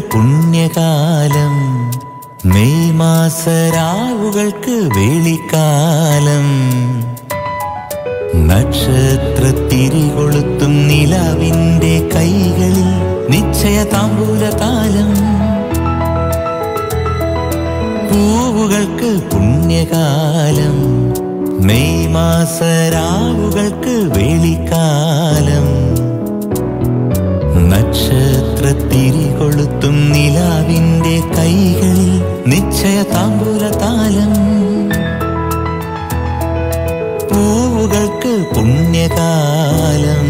പുണ്യകാലം May മാസരാവുകൾക്ക് വെളിക്കാലം നക്ഷത്ര തിരികൊളുത്തും നിലവിന്റെ കൈകളിൽ നിശ്ചയ താമ്പൂലതാലം പൂവുകൾക്ക് പുണ്യകാലം മെയ് മാസരാവുകൾക്ക് വെളിക്കാലം നക്ഷത്ര തിരികൊളുത്തും നിലാവിന്റെ കൈകളിൽ നിശ്ചയ താമ്പൂലതാലം പൂവുകൾക്ക് പുണ്യകാലം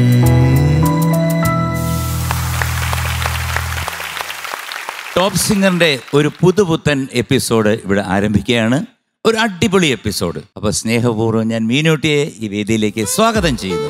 ടോപ്പ് സിംഗറിന്റെ ഒരു പുതുപുത്തൻ എപ്പിസോഡ് ഇവിടെ ആരംഭിക്കുകയാണ് ഒരു അടിപൊളി എപ്പിസോഡ് അപ്പൊ സ്നേഹപൂർവ്വം ഞാൻ മീനൂട്ടിയെ ഈ വേദിയിലേക്ക് സ്വാഗതം ചെയ്യുന്നു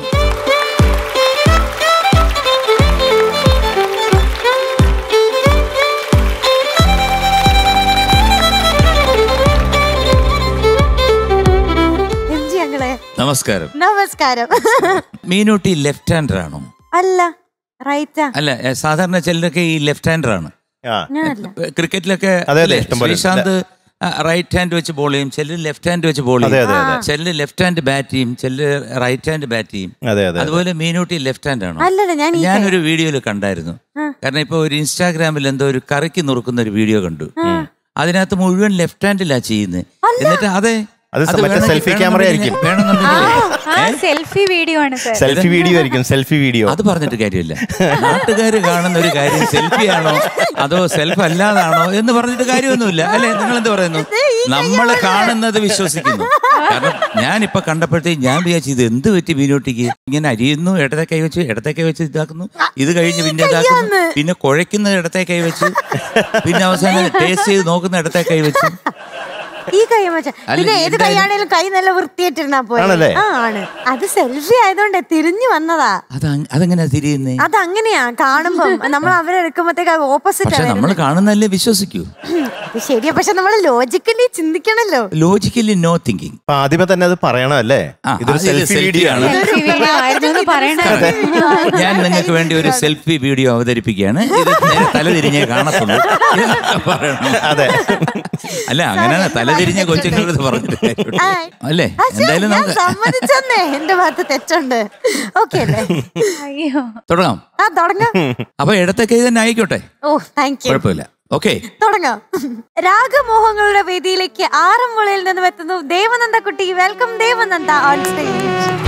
എം ജി ഞങ്ങളെ നമസ്കാരം നമസ്കാരം മീനൂട്ടി ലെഫ്റ്റ് ഹാൻഡർ ആണോ അല്ല റൈറ്റാ അല്ല ഏ, സാധാരണ ചിലരൊക്കെ ഈ ലെഫ്റ്റ് ഹാൻഡർ ആണ് ആ ഞാനല്ല ക്രിക്കറ്റിലൊക്കെ അതെ, അല്ലേ? ഇഷ്ടംപോലെ. ശ്രീശാന്ത് റൈറ്റ് ഹാൻഡ് വെച്ച് ബോൾ ചെയ്യും ചിലർ ലെഫ്റ്റ് ഹാൻഡ് വെച്ച് ബോൾ അതെ, ചെയ്യും അതെ, ചിലർ ലെഫ്റ്റ് ഹാൻഡ് ബാറ്റ് ചെയ്യും ചിലർ റൈറ്റ് ഹാൻഡ് ബാറ്റ് ചെയ്യും അതെ അതെ അതുപോലെ മീനൂട്ടി ലെഫ്റ്റ് ഹാൻഡ് ആണോ അല്ലല്ല ഞാൻ ഈ ഞാനൊരു വീഡിയോയിൽ കണ്ടായിരുന്നു ആ. കാരണം ഇപ്പൊ ഒരു ഇൻസ്റ്റാഗ്രാമിൽ എന്തോ ഒരു കറിക്ക് നുറുക്കുന്ന ഒരു വീഡിയോ കണ്ടു അതിനകത്ത് മുഴുവൻ ലെഫ്റ്റ് ഹാൻഡിലാ ചെയ്യുന്നത് എന്നിട്ട് അതെ അത് മറ്റേ വേണമെങ്കിൽ- selfie camera ആയിരിക്കും. വേണമെന്നുണ്ടെങ്കിൽ ആ സെൽഫി വീഡിയോ ആണ് സർ സെൽഫി വീഡിയോ ആയിരിക്കും സെൽഫി വീഡിയോ അത് പറഞ്ഞിട്ട് കാര്യമില്ല നാട്ടുകാർ കാണുന്ന ഒരു കാര്യം സെൽഫി ആണോ അതോ സെൽഫ് അല്ലാതാണോ എന്ന് പറഞ്ഞിട്ട് കാര്യമൊന്നുമില്ല അല്ലെ നിങ്ങൾ എന്ത് പറയുന്നു നമ്മൾ കാണുന്നത് വിശ്വസിക്കുന്നു കാരണം ഞാനിപ്പൊ കണ്ടപ്പോഴത്തേക്ക് ഞാൻ വിചാരിച്ചു ഇത് എന്ത് പറ്റി മീനോട്ടിക്ക് ഇങ്ങനെ അരിയുന്നു ഇടത്തെ കൈ വെച്ച് ഇടത്തെ കൈ വെച്ച് ഇതാക്കുന്നു ഇത് കഴിഞ്ഞ് പിന്നെ ഇതാക്കുന്നു പിന്നെ കുഴയ്ക്കുന്ന ഇടത്തെ കൈ വെച്ച് പിന്നെ അവസാനം ടേസ്റ്റ് ചെയ്ത് നോക്കുന്ന ഇടത്തെ കൈ വെച്ച് ഈ കൈ വെച്ച അല്ല, പിന്നെ ഏത് എന്തായാലും- കൈയാണേലും കൈ നല്ല വൃത്തിയായിട്ടിരുന്നാ പോയി ആണല്ലേ? ആ ആണ് അത് സെൽഫി ആയതുകൊണ്ട് തിരിഞ്ഞു വന്നതാ അത് അങ്- അതെങ്ങനെയാ തിരിയുന്നേ അത് അങ്ങനെയാ കാണുമ്പം നമ്മൾ അവരെ എടുക്കുമ്പോഴത്തേക്ക് ഓപ്പോസിറ്റ് പക്ഷെ നമ്മൾ കാണുന്നതല്ലേ വിശ്വസിക്കൂ ശരിയാ പക്ഷെ നമ്മൾ ലോജിക്കലി ചിന്തിക്കണല്ലോ ലോജിക്കലി നോ തിങ്കിങ് അപ്പൊ ആദ്യമേ തന്നെ അത് പറയണം അല്ലേ ആ, ഇതൊരു അത് സെൽഫി selfie വീഡിയോ ആണ് ആണ്. സെൽഫി വീഡിയോ ആയിരുന്നു എന്ന് പറയണേ ഞാൻ നിങ്ങൾക്ക് വേണ്ടി ഒരു സെൽഫി വീഡിയോ അവതരിപ്പിക്കുകയാണ് ഇത് നേരെ തലതിരിഞ്ഞേ കാണത്തുള്ളൂ എന്നൊക്കെ പറയണം അതെ അല്ല അങ്ങനെയാണ് തലതിരിഞ്ഞ കൊച്ചുങ്ങളുടെ പറഞ്ഞിട്ട് കാര്യമുണ്ട്. അല്ലേ ആ, ശരി, എന്തായാലും ഞാൻ നമുക്ക് സമ്മതിച്ചെന്നേ എന്റെ ഭാഗത്ത് തെറ്റുണ്ട് ഓക്കെ അല്ലേ അയ്യോ തുടങ്ങാം ആ തുടങ്ങാം അപ്പൊ ഇടത്തെ കൈ തന്നെ ആയിക്കോട്ടെ ഓ താങ്ക് യു കുഴപ്പമില്ല ഓക്കെ തുടങ്ങാം രാഗമോഹങ്ങളുടെ വേദിയിലേക്ക് ആറന്മുളയിൽ നിന്നും എത്തുന്നു ദേവനന്ദ കുട്ടി welcome Devananda on stage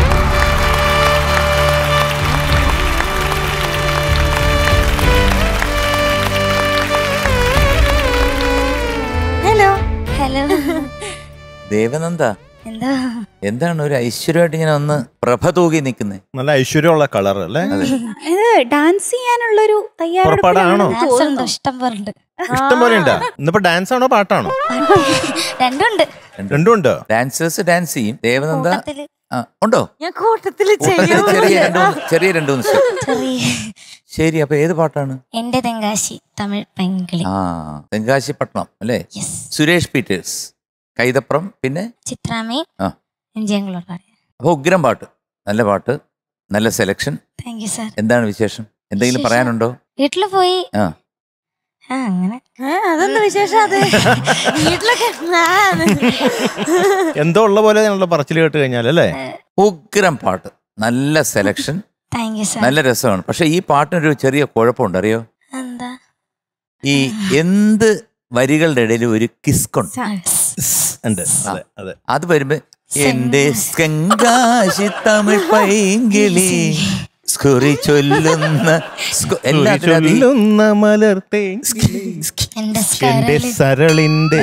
hello hello Devananda എന്താ എന്താണ് ഒരു ഐശ്വര്യമായിട്ട് ഇങ്ങനെ ഒന്ന് പ്രഭ തൂകി നിൽക്കുന്നത് നല്ല ഐശ്വര്യമുള്ള കളർ അല്ലേ ഇത് ഡാൻസ് ചെയ്യാനുള്ളൊരു പുറപ്പാടാണോ? ഡാൻസ് ഉണ്ട് ഇഷ്ടം പോലെ ഉണ്ട് ഇഷ്ടം പോലെ ഉണ്ടാ ഇന്നിപ്പോ ഡാൻസ് ആണോ പാട്ടാണോ രണ്ടുണ്ട് രണ്ടും ഉണ്ട് ഡാൻസേഴ്സ് ഡാൻസ് ചെയ്യും ദേവനന്ദ കൂട്ടത്തില് ആ, ഉണ്ടോ ഞാൻ കൂട്ടത്തില് കൂട്ടത്തില് ചെയ്യും ചെറിയ രണ്ട് മൂന്ന് ചെറിയ രണ്ടു മൂന്ന് step. ചെറിയ ശരി അപ്പൊ ഏത് പാട്ടാണ് എന്റെ തെങ്കാശി തമിഴ് പൈങ്കിളി ആ തെങ്കാശിപ്പട്ടണം അല്ലേ യെസ് സുരേഷ് പീറ്റേഴ്സ് കൈതപ്രം പിന്നെ ചിത്രാമി ആ. എംജിയങ്ങളോട് പാടി അപ്പൊ ഉഗ്രം പാട്ട് നല്ല പാട്ട് നല്ല സെലക്ഷൻ താങ്ക് യു സാർ എന്താണ് വിശേഷം എന്തെങ്കിലും വിശേഷം? പറയാനുണ്ടോ വീട്ടില് പോയി ആ ആ അങ്ങനെ ഏ, അതൊന്ന് വിശേഷം അത് വീട്ടിലൊക്കെ ആ, അത്. എന്തോ ഉള്ള പോലെ ഞങ്ങളുടെ പറച്ചിൽ കേട്ട് കഴിഞ്ഞാൽ അല്ലേ ഉഗ്രം പാട്ട് നല്ല സെലക്ഷൻ താങ്ക് യു സാർ നല്ല രസമാണ് പക്ഷെ ഈ പാട്ടിനൊരു ചെറിയ കുഴപ്പമുണ്ട് അറിയോ എന്താ ഈ എന്ത് വരികളുടെ ഇടയിൽ ഒരു കിസ്കുണ്ട് ഉണ്ട് അതെ അതെ അത് വരുമ്പോ എന്റെ സ്കങ്കാശി തമിഴ് പൈങ്കിളി സ്കുറി ചൊല്ലുന്ന സ്കു- എല്ലാത്തിനും ഈ ചൊല്ലുന്ന മലർത്തേ എന്റെ എന്റെ സ്കരളി സരളിന്റെ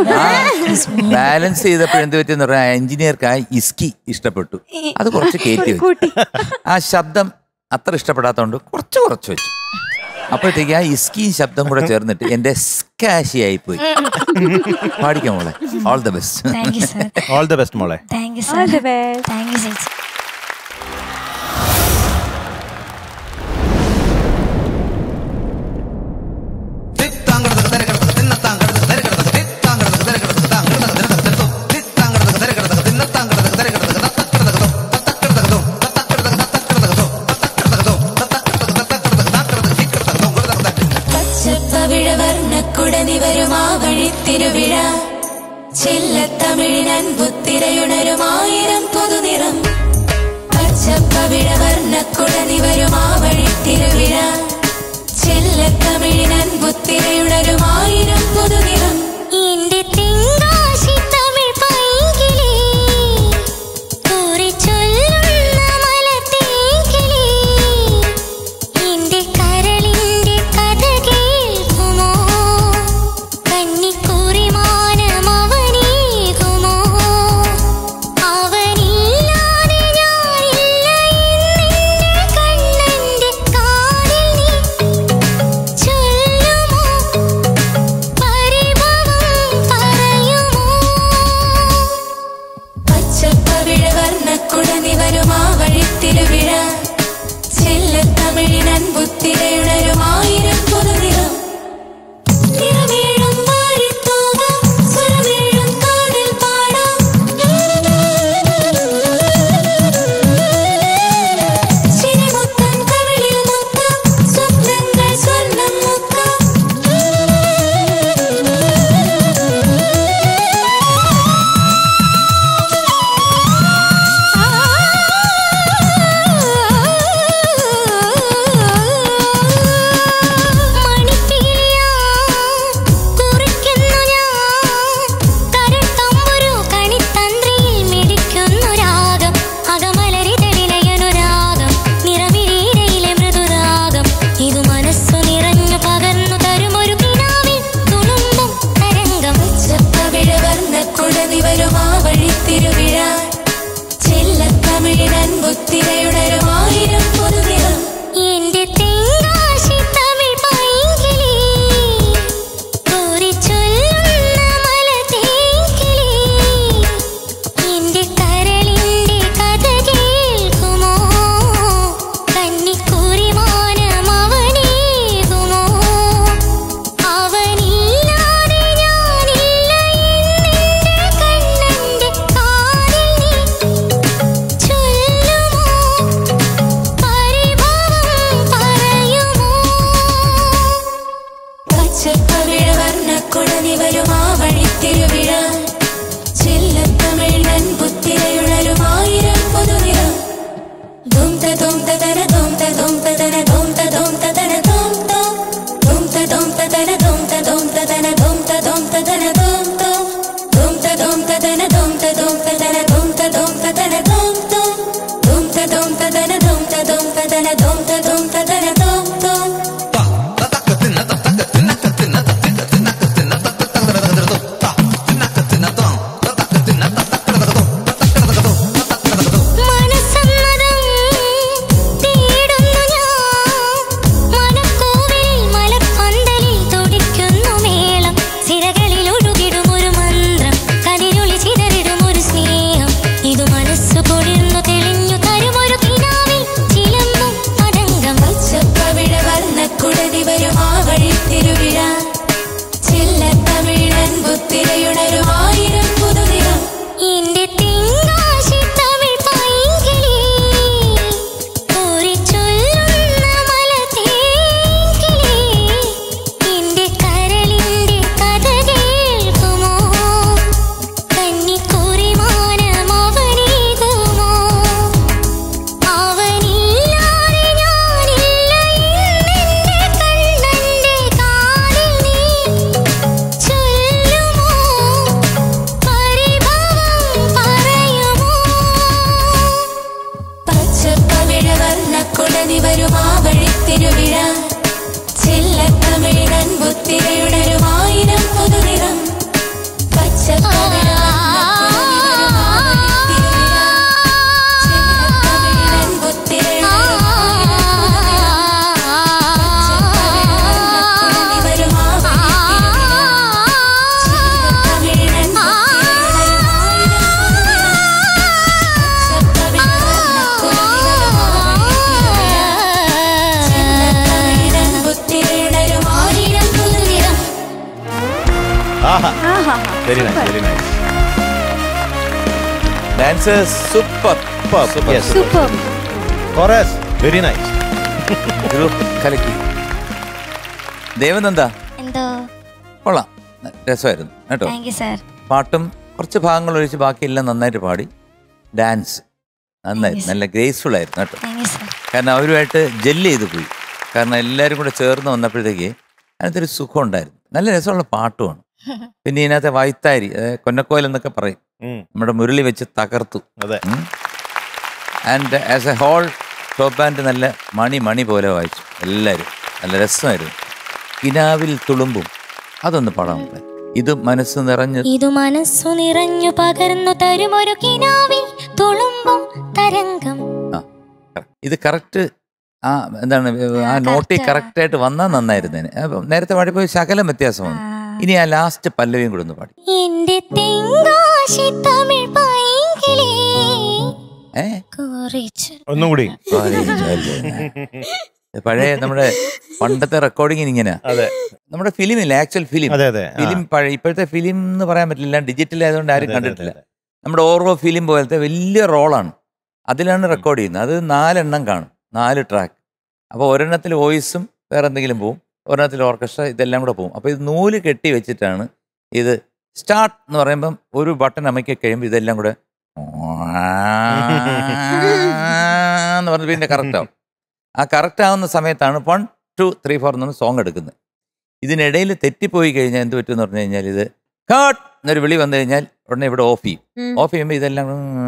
ബാലൻസ് ചെയ്തപ്പോൾ എന്ത് പറ്റിയെന്ന് പറഞ്ഞാൽ എഞ്ചിനീയർക്ക് ആ ഇസ്കി ഇഷ്ടപ്പെട്ടു അത് കുറച്ച് കയറ്റി വെച്ചു ആ ശബ്ദം അത്ര ഇഷ്ടപ്പെടാത്തതുകൊണ്ട് കുറച്ച് കുറച്ച് വെച്ചു അപ്പോഴത്തേക്ക് ആ ഇസ്കിയും ശബ്ദം കൂടെ ചേർന്നിട്ട് എന്റെ സ്കാശി ആയി പോയി പാടിക്കാം മോളെ all the best thank you sir all the best മോളെ thank you sir thank you ചേച്ചി പച്ചപ്പ ചെല്ലത്തമിഴിനൻ ബുത്തിരയുണരുമായിരം പുതുനിറം പച്ചപ്പവിഴ വർണ്ണക്കുടനിവരും ആ വഴി തിരുവിഴ ചെല്ലത്തമിഴിനൻ ബുത്തിരയുണരുമായിരം പുതുനിറം എന്റെ തെങ്കാശി തമിഴ് പൈകിളി കുറിച്ചൊല്ലുന്ന മലത്തേക്കിളി എന്റെ കരളിന്റെ കഥ കേൾക്കുമോ കന്നിക്കുറിമാനം അവനേകുമോ അവനില്ലാതെ ഞാനില്ല എന്നെന്റെ കണ്ണന്റെ കാതിൽ നീ ചൊല്ലുമോ പരിഭവം പറയുമോ പച്ചപ്പവിഴ വർണ്ണക്കുടനിവരും ആ വഴി തിരുവിഴ ചെല്ലത്തമിഴിനൻ ബുത്തിരയുണരുമായിരം പുതുനിറം നിറമേഴും വാരിത്തൂകാം, സ്വരമേഴും കാതിൽ പാടാം. ചിരിമുത്തം കവിളിൽ മുത്താം, സ്വപ്നങ്ങൾ സ്വർണ്ണം മുക്കാം. മണിപ്പീലിയാ കുറിക്കുന്നു ഞാൻ കരൾ തമ്പുരു കണിത്തന്ത്രിയിൽ മിടിക്കുന്നു രാഗം അകമലരിതളിലയനുരാഗം നിറമിഴയിലെ മൃദുരാഗം ഇത് മനസ്സു നിറഞ്ഞു പകർന്നു തരുമൊരു കിനാവിൽ തുളുമ്പും തരംഗം പച്ചപ്പവിഴ വർണ്ണക്കുടനിവരും ആ വഴി തിരുവിഴ ചെല്ലത്തമിഴിനൻ ബുത്തിരയുണരുമായിരം പുതുനിറം എന്റെ തെങ്കാശി തമിഴ് പൈകിളി കുറിച്ചൊല്ലുന്ന മലത്തേക്കിളി എന്റെ കരളിന്റെ കഥ കേൾക്കുമോ കന്നിക്കുറിമാനം അവനേകുമോ അവനില്ലാതെ ഞാനില്ല എന്നെന്റെ കണ്ണന്റെ കാതിൽ നീ ചൊല്ലുമോ പരിഭവം പറയുമോ പച്ചപ്പവിഴ വർണ്ണക്കുടനിവരും ആ വഴി തിരുവിഴ ചെല്ലത്തമിഴിനൻ ബുത്തിരയുണരുമായിരം പുതുനിറം ധൂംത ധൂംത തന ധൂംത ധൂംത തന ധൂംത ധൂംത തന ധൂം ധൂം ധൂംത ധൂംത തന ധൂംത ധൂംത തന ധൂംത ധൂംത തന ധൂം ധൂം ധൂംത ധൂംത തന ധൂംത ധൂംത തന ധൂംത ധൂംത തന ധൂം ധൂം ധൂംത ധൂംത തന ധൂംത ധൂംത തന ധൂംത ധൂംത തന ധൂം ധൂം മനസ്സമ്മതം തേടുന്നു ഞാൻ മനക്കോവിലിൽ മലർപ്പന്തലിൽ തുടിക്കുന്നു മേളം സിരകളിൽ ഒഴുകിടും ഒരു മന്ത്രം കതിരൊളി ചിതറിടും ഒരു സ്നേഹം ഇതു മനസ്സു പൊഴിർന്നു തെളിഞ്ഞു തരുമൊരു കിനാവിൽ ചിലമ്പും പതംഗം പച്ചപ്പവിഴ വർണ്ണക്കുടനിവരും ആ വഴി തിരുവിഴ ചെല്ലത്തമിഴൻ ബുത്തിരയുണരുമായിരം പുതുനിറം എന്റെ തെങ്കാശി തമിഴ് പൈകിളി കുറിച്ചൊല്ലുന്ന മലത്തേക്കിളി എന്റെ കരളിന്റെ കഥ കേൾക്കുമോ കന്നിക്കുറിമാനം അവനേകുമോ അവനില്ലാതെ ഞാനില്ല എന്നെന്റെ കണ്ണന്റെ കാതിൽ നീ ചൊല്ലുമോ പരിഭവം പറയുമോ പച്ചപ്പവിഴ വർണ്ണക്കുടനിവരും ആ വഴി തിരുവിഴ ചെല്ലത്തമിഴൻ ബുത്തിരയുണരുമായിരം പുതുനിറം പച്ചപ്പവിഴ വർണ്ണക്കുടനിവരും ആ വഴി തിരുവിഴ ചെല്ലത്തമിഴൻ ബുത്തിരയുണരുമായിരം പുതുനിറം പച്ചപ്പവിഴ വർണ്ണക്കുടനിവരും ആ വഴി തിരുവിഴ ചെല്ലത്തമിഴൻ ബുത്തിരയുണരുമായിരം പുതുനിറം ആഹാ very nice very nice dance super super chorus very nice group കലക്കി ദേവനന്ദ എന്തോ കൊള്ളാം രസമായിരുന്നു കേട്ടോ താങ്ക് യു സാർ പാട്ടും കുറച്ച് ഭാഗങ്ങൾ ഒഴിച്ച് ബാക്കിയെല്ലാം നന്നായിട്ട് പാടി ഡാൻസ് നന്നായി നല്ല ഗ്രേസ്ഫുൾ ആയിരുന്നു കേട്ടോ താങ്ക് യു സർ കാരണം അവരുമായിട്ട് ജെല്ല് ചെയ്ത് പോയി കാരണം എല്ലാവരും കൂടെ ചേർന്ന് വന്നപ്പോഴത്തേക്ക് അതിനകത്തൊരു സുഖം ഉണ്ടായിരുന്നു നല്ല രസമുള്ള പാട്ടുമാണ് പിന്നെ ഇതിനകത്തെ വായ്ത്താരി അതായത് കൊന്നക്കോൽ എന്നൊക്കെ പറയും ഉം, നമ്മുടെ മുരളി വെച്ച് തകർത്തു അതെ and as a whole top band നല്ല മണി മണി പോലെ വായിച്ചു എല്ലാവരും നല്ല രസമായിരുന്നു കിനാവിൽ തുളുമ്പും അതൊന്ന് പാടാൻ പറ്റും ഇത് മനസ്സ് നിറഞ്ഞ് ഇതു മനസ്സു നിറഞ്ഞു പകർന്നു തരുമൊരു കിനാവിൽ തുളുമ്പും തരംഗം ആ ഇത് കറക്റ്റ് ആ എന്താണ് ആ നോട്ടി കറക്റ്റ് ആയിട്ട് വന്നാൽ നന്നായിരുന്നേനെ അപ്പം നേരത്തെ പാടിപ്പോയി ശകലം വ്യത്യാസമാണ് ഇനി ആ ലാസ്റ്റ് പല്ലവിയും കൂടെ ഒന്ന് പാടി എന്റെ തെങ്കാശി തമിഴ് പൈങ്കിളി ഏ കുറിച്ചു ഒന്നും കൂടി പഴയ നമ്മുടെ പണ്ടത്തെ റെക്കോർഡിങ്ങിന് ഇങ്ങനെ അതെ നമ്മുടെ ഫിലിം ഇല്ല ആക്ച്വൽ ഫിലിം അതെ അതെ ആ. ഫിലിം പഴയ ഇപ്പോഴത്തെ ഫിലിം എന്ന് പറയാൻ പറ്റില്ല ഡിജിറ്റൽ ആയതുകൊണ്ട് ആരും അതെ, അതെ, കണ്ടിട്ടില്ല അതെ. നമ്മുടെ ഓർവോ ഫിലിം പോലത്തെ വലിയ റോളാണ് അതിലാണ് റെക്കോർഡ് ചെയ്യുന്നത് അത് നാലെണ്ണം കാണും നാല് ട്രാക്ക് അപ്പോൾ ഒരെണ്ണത്തിൽ വോയിസും വേറെ എന്തെങ്കിലും പോവും ഒരെണ്ണത്തിൽ ഓർക്കസ്ട്ര ഇതെല്ലാം കൂടെ പോവും അപ്പോൾ ഇത് നൂല് കെട്ടി വെച്ചിട്ടാണ് ഇത് സ്റ്റാർട്ട് എന്ന് പറയുമ്പം ഒരു ബട്ടൺ അമയ്ക്കി കഴിയുമ്പോൾ ഇതെല്ലാം കൂടെ എന്ന് പറഞ്ഞ് പിന്നെ കറക്റ്റ് ആവും ആ കറക്റ്റ് ആവുന്ന സമയത്താണ് വൺ ടു ത്രീ ഫോർ എന്ന് സോങ് എടുക്കുന്നത് ഇതിനിടയിൽ തെറ്റിപ്പോയി കഴിഞ്ഞാൽ എന്ത് പറ്റുമെന്ന് പറഞ്ഞു കഴിഞ്ഞാൽ ഇത് കാട്ട് എന്നൊരു വിളി വന്നു കഴിഞ്ഞാൽ ഉടനെ ഇവിടെ ഓഫ് ചെയ്യും ഉം. ഓഫ് ചെയ്യുമ്പോൾ ഇതെല്ലാം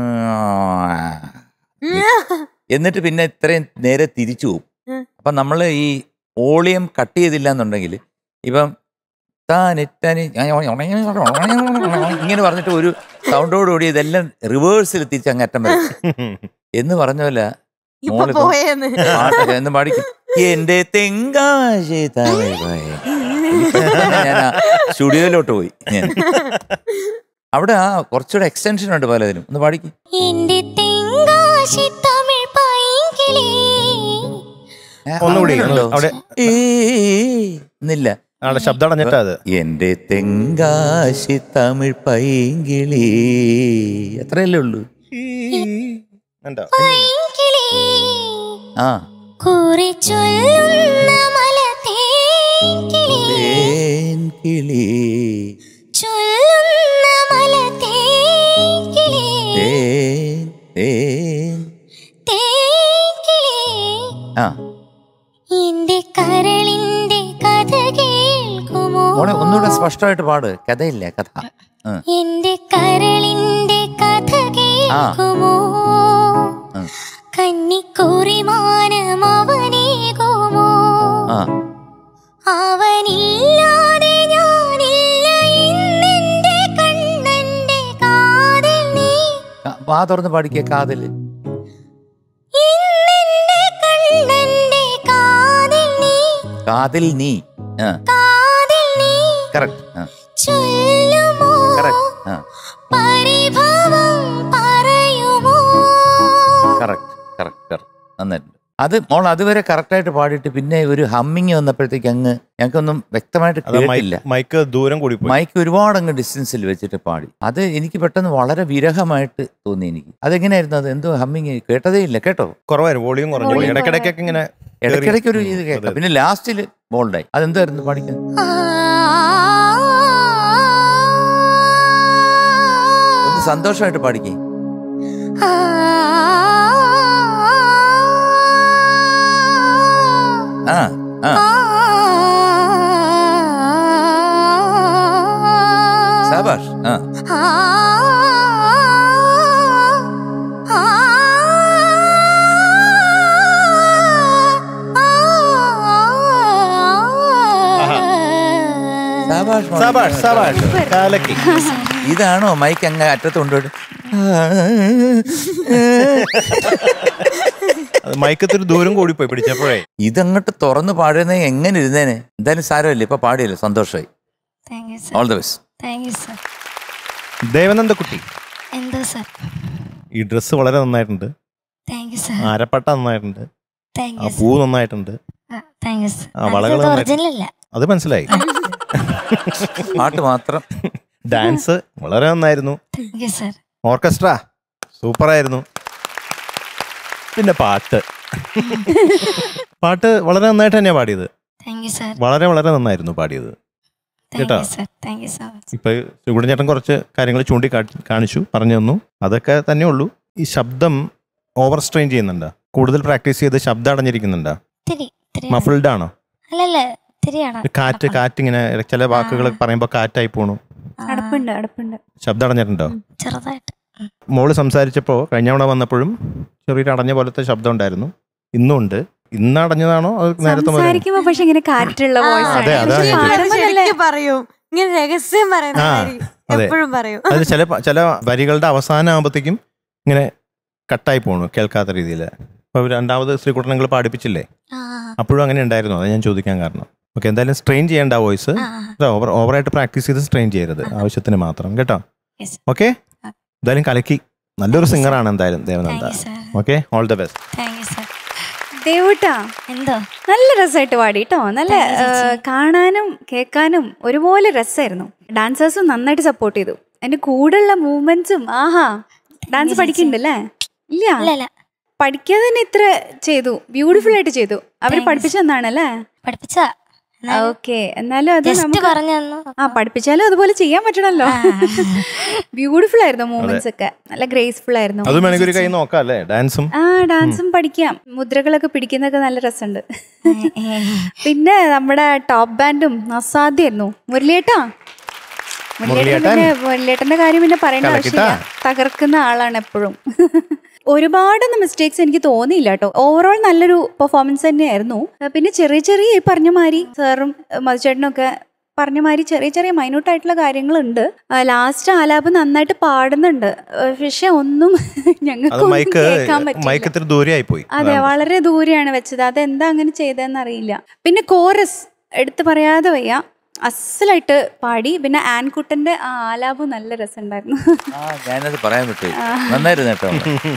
എന്നിട്ട് പിന്നെ ഇത്രയും നേരെ തിരിച്ചു പോകും ഉം. അപ്പം നമ്മൾ ഈ ഓളിയം കട്ട് ചെയ്തില്ല എന്നുണ്ടെങ്കിൽ ഇപ്പം താനിറ്റാനി ഇങ്ങനെ പറഞ്ഞിട്ട് ഒരു സൗണ്ടോടുകൂടി ഇതെല്ലാം റിവേഴ്സിൽ തിരിച്ച് അങ്ങ് അറ്റം വരും എന്ന് പറഞ്ഞ പോലെ ഇപ്പൊ മോളിപ്പം പോയെന്ന് പാട്ടൊക്കെ എന്ന് പാടിക്കും എന്റെ തെങ്കാശി തമിഴ് ഭയ. പെട്ടെന്ന് ഞാൻ ആ സ്റ്റുഡിയോയിലോട്ട് പോയി ഞാൻ അവിടെ ആ കുറച്ചുകൂടെ എക്സ്റ്റൻഷൻ ഉണ്ട് പലതിനും ഒന്ന് പാടിക്കും എന്റെ തെങ്കാശി തമിഴ് പൈങ്കിളി ഒന്നുകൂടി ഒന്ന് അവിടെ എന്നില്ല അവിടെ ശബ്ദം അടഞ്ഞിട്ടാ അത് എന്റെ തെങ്കാശി തമിഴ് പൈങ്കിളി അത്രയല്ലേ ഉള്ളൂ ഉണ്ടോ? പൈങ്കിളി ആ കുറി ചൊല്ലുന്ന മല തേങ്കിളി തേൻ കിളി ചൊല്ലുന്ന മല തേങ്കിളി തേൻ തേൻ തേങ്കിളി ആ എന്റെ കരളിന്റെ കഥ കേൾക്കുമോ മോളെ ഒന്നുകൂടെ സ്പഷ്ടമായിട്ട് പാട് കഥയില്ല കഥ ആ, എന്റെ കരളിന്റെ കഥ കേൾക്കുമോ ആ. കന്നിക്കുറിമാനം അവനേകുമോ ആ അവനില്ലാതെ ഞാനില്ല ഇന്നെന്റെ കണ്ണന്റെ കാതിൽ നീ ക- വാ തുറന്ന് പാടിക്ക കാതല് ഇന്നെന്റെ കണ്ണന്റെ കാതിൽ നീ കാതിൽ നീ ആ കാതിൽ നീ കറക്റ്റ് ആ ചൊല്ലുമോ കറക്റ്റ് ആ പരിഭവം പറയുമോ കറക്റ്റ് കറക്റ്റ് കറക്റ്റ് നന്നായിട്ടുണ്ട് അത് മോൾ അതുവരെ കറക്റ്റായിട്ട് പാടിയിട്ട് പിന്നെ ഒരു ഹമ്മിങ് വന്നപ്പോഴത്തേക്ക് അങ്ങ് ഞങ്ങൾക്കൊന്നും വ്യക്തമായിട്ട് അത് കേട്ടില്ല മൈക്ക് മൈക്ക് ദൂരം കൂടി പോയി മൈക്ക് ഒരുപാട് അങ്ങ് ഡിസ്റ്റൻസിൽ വെച്ചിട്ട് പാടി അത് എനിക്ക് പെട്ടെന്ന് വളരെ വിരഹമായിട്ട് തോന്നി എനിക്ക് അതെങ്ങനെയായിരുന്നു അത് എന്തോ ഹമ്മിങ് കേട്ടതേ ഇല്ല കേട്ടോ കുറവായിരുന്നു വോളിയം കുറഞ്ഞു പോയി. Volume ഇടയ്ക്കിടയ്ക്കൊക്കെ ഇങ്ങനെ ഇടയ്ക്കിടയ്ക്ക് ഒരു ഇത് അതെ. കേൾക്കാം പിന്നെ ലാസ്റ്റിൽ ബോൾഡായി അതെന്തായിരുന്നു പാടിക്കുന്നത് ഒന്ന് സന്തോഷമായിട്ട് പാടിക്കേ ആ ആ സാബാഷ് ആ സാബാഷ് മോളെ. സബാഷ് സബാഷ് കാലക്കി ഇതാണോ മൈക്ക് അങ്ങ് അറ്റത്ത് കൊണ്ടുപോയിട്ട് അത് മൈക്കത്തൊരു ദൂരം കൂടി പോയി പിടിച്ചപ്പോഴേ ഇതങ്ങോട്ട് തുറന്ന് പാടുന്ന എങ്ങനെ ഇരുന്നേനെ എന്തായാലും സാരമില്ല ഇപ്പൊ പാടിയല്ലോ സന്തോഷമായി thank you sir all the best thank you sir Devananda കുട്ടി എന്താ സർ ഈ ഡ്രസ്സ് വളരെ നന്നായിട്ടുണ്ട് താങ്ക് യു സർ അരപ്പട്ട നന്നായിട്ടുണ്ട് താങ്ക് ആ യു പൂ നന്നായിട്ടുണ്ട് താങ്ക് യു സർ ആ, വളകള് നന്നായി- ഒറിജിനൽ അല്ല അത് മനസ്സിലായി പാട്ട് മാത്രം ഡാൻസ് വളരെ നന്നായിരുന്നു താങ്ക് യു സർ ഓർക്കസ്ട്ര സൂപ്പറായിരുന്നു പിന്നെ പാട്ട് പാട്ട് വളരെ നന്നായിട്ട് തന്നെയാണ് പാടിയത് താങ്ക് യു സർ വളരെ വളരെ നന്നായിരുന്നു പാടിയത് താങ്ക് കേട്ടോ you sir thank you so much ഇപ്പൊ സുഗുണൻ ചേട്ടൻ കുറച്ച് കാര്യങ്ങൾ ചൂണ്ടി കാ- കാണിച്ചു പറഞ്ഞു തന്നു അതൊക്കെ തന്നെ ഉള്ളൂ ഈ ശബ്ദം ഓവർ സ്ട്രെയിൻ ചെയ്യുന്നുണ്ടോ കൂടുതൽ പ്രാക്ടീസ് ചെയ്ത് ശബ്ദം അടഞ്ഞിരിക്കുന്നുണ്ടോ ഇത്തിരി ഇത്തിരി മഫിൾഡ് ആണോ അല്ലല്ല ഇത്തിരിയാണ് കാറ്റ് കാറ്റ് ഇങ്ങനെ ചില വാക്കുകൾ പറയുമ്പോൾ കാറ്റായി പോണു ആ, അടപ്പുണ്ട് അടപ്പുണ്ട് ശബ്ദം അടഞ്ഞിട്ടുണ്ടോ ചെറുതായിട്ട് മോള് സംസാരിച്ചപ്പോൾ കഴിഞ്ഞ തവണ വന്നപ്പോഴും ചെറിയൊരു അടഞ്ഞ പോലത്തെ ശബ്ദം ഉണ്ടായിരുന്നു ഇന്നും ഉണ്ട് ഇന്ന് അടഞ്ഞതാണോ അത് നേരത്തെ മുതലേ? സംസാരിക്കുമ്പോ പക്ഷെ ഇങ്ങനെ കാറ്റുള്ള ആ, വോയിസ് അതെ, അതാ പക്ഷേ ഞാൻ പാടുമ്പോ പാടുമ്പോ ശരിക്കും പറയും ഇങ്ങനെ രഹസ്യം പറയുന്ന ആ, കാര്യം അതെ. എപ്പോഴും പറയും അത് ചില പ- ചില വരികളുടെ അവസാനം ആകുമ്പോഴത്തേക്കും ഇങ്ങനെ കട്ടായി പോണു കേൾക്കാത്ത രീതിയിൽ അപ്പോൾ രണ്ടാമത് ശ്രീകുട്ടനങ്ങൾ പാടിപ്പിച്ചില്ലേ ആ അപ്പോഴും അങ്ങനെ ഉണ്ടായിരുന്നു അതാണ് ഞാൻ ചോദിക്കാൻ കാരണം ഓക്കെ എന്തായാലും സ്ട്രെയിൻ ചെയ്യേണ്ട വോയിസ് ആ ഓവർ ഓവറായിട്ട് പ്രാക്ടീസ് ചെയ്ത് സ്ട്രെയിൻ ചെയ്യരുത് ആവശ്യത്തിന് മാത്രം കേട്ടോ Yes. ഓക്കെ ആ. എന്തായാലും കലക്കി നല്ലൊരു സിംഗറാണ് എന്തായാലും thank Devananda you sir okay all the best thank you sir ദേവൂട്ടാ എന്തോ നല്ല രസമായിട്ട് പാടി കേട്ടോ നല്ല Thank you, ചേച്ചി. ഏഹ്, കാണാനും കേൾക്കാനും ഒരുപോലെ രസമായിരുന്നു ഡാൻസേഴ്സും നന്നായിട്ട് സപ്പോർട്ട് ചെയ്തു അതിന്റെ കൂടെയുള്ള മൂവ്മെന്റ്സും ആഹാ ഡാൻസ് ചേച്ചി. പഠിക്കണ്ടല്ലേ ഇല്ല അല്ലല്ല പഠിക്കാതെ തന്നെ ഇത്ര ചെയ്തു ബ്യൂട്ടിഫുൾ ആയിട്ട് ചെയ്തു അവര് Thanks. പഠിപ്പിച്ചു തന്നാണല്ലേ പഠിപ്പിച്ച ഓക്കെ എന്നാലും അത് ജസ്റ്റ് നമുക്ക് പറഞ്ഞു തന്നു ആ പഠിപ്പിച്ചാലും അതുപോലെ ചെയ്യാൻ പറ്റണല്ലോ ആ. ബ്യൂട്ടിഫുൾ ആയിരുന്നു മൂവ്മെന്റ്സ് ഒക്കെ നല്ല ഗ്രേസ്ഫുൾ ആയിരുന്നു അതും വേണമെങ്കിൽ ഒരു കൈ നോക്കാം അല്ലേ ഡാൻസും ആ ഡാൻസും പഠിക്കാം മുദ്രകളൊക്കെ പിടിക്കുന്നതൊക്കെ നല്ല രസമുണ്ട് ഏ, ഏ. പിന്നെ നമ്മുടെ ടോപ്പ് ബാൻഡും അസാധ്യമായിരുന്നു മുരളിയേട്ടാ മുരളിയേട്ടൻ മുരളിയേട്ടൻ? പിന്നെ മുരളിയേട്ടന്റെ കാര്യം പിന്നെ പറയേണ്ട കലക്കിട്ടാ? ആവശ്യമില്ല തകർക്കുന്ന ആളാണ് എപ്പോഴും ഒരുപാടൊന്നും മിസ്റ്റേക്സ് എനിക്ക് തോന്നിയില്ല കേട്ടോ ഓവറോൾ നല്ലൊരു പെർഫോമൻസ് തന്നെയായിരുന്നു ഏഹ് പിന്നെ ചെറിയ ചെറിയ ഈ പറഞ്ഞ മാതിരി സാറും മധുചേട്ടനും ഒക്കെ പറഞ്ഞ മാതിരി ചെറിയ ചെറിയ മൈന്യൂട്ട് ആയിട്ടുള്ള കാര്യങ്ങളുണ്ട് ലാസ്റ്റ് ആലാപം നന്നായിട്ട് പാടുന്നുണ്ട് ഏഹ് പക്ഷെ ഒന്നും അത് ഞങ്ങൾക്ക് മൈക്ക് കേൾക്കാൻ മൈക്ക് പറ്റില്ല ഇത്തിരി ദൂരെയായി പോയി അതെ അതാണ്. വളരെ ദൂരെയാണ് വെച്ചത് അതെന്താ അങ്ങനെ ചെയ്തതെന്ന് അറിയില്ല പിന്നെ കോറസ് എടുത്തു പറയാതെ വയ്യ അസലായിട്ട് പാടി പിന്നെ ആൻകുട്ടന്റെ ആ ആലാപം നല്ല രസമുണ്ടായിരുന്നു ആ ഞാനത് പറയാൻ പറ്റൂ നന്നായിരുന്നു കേട്ടോ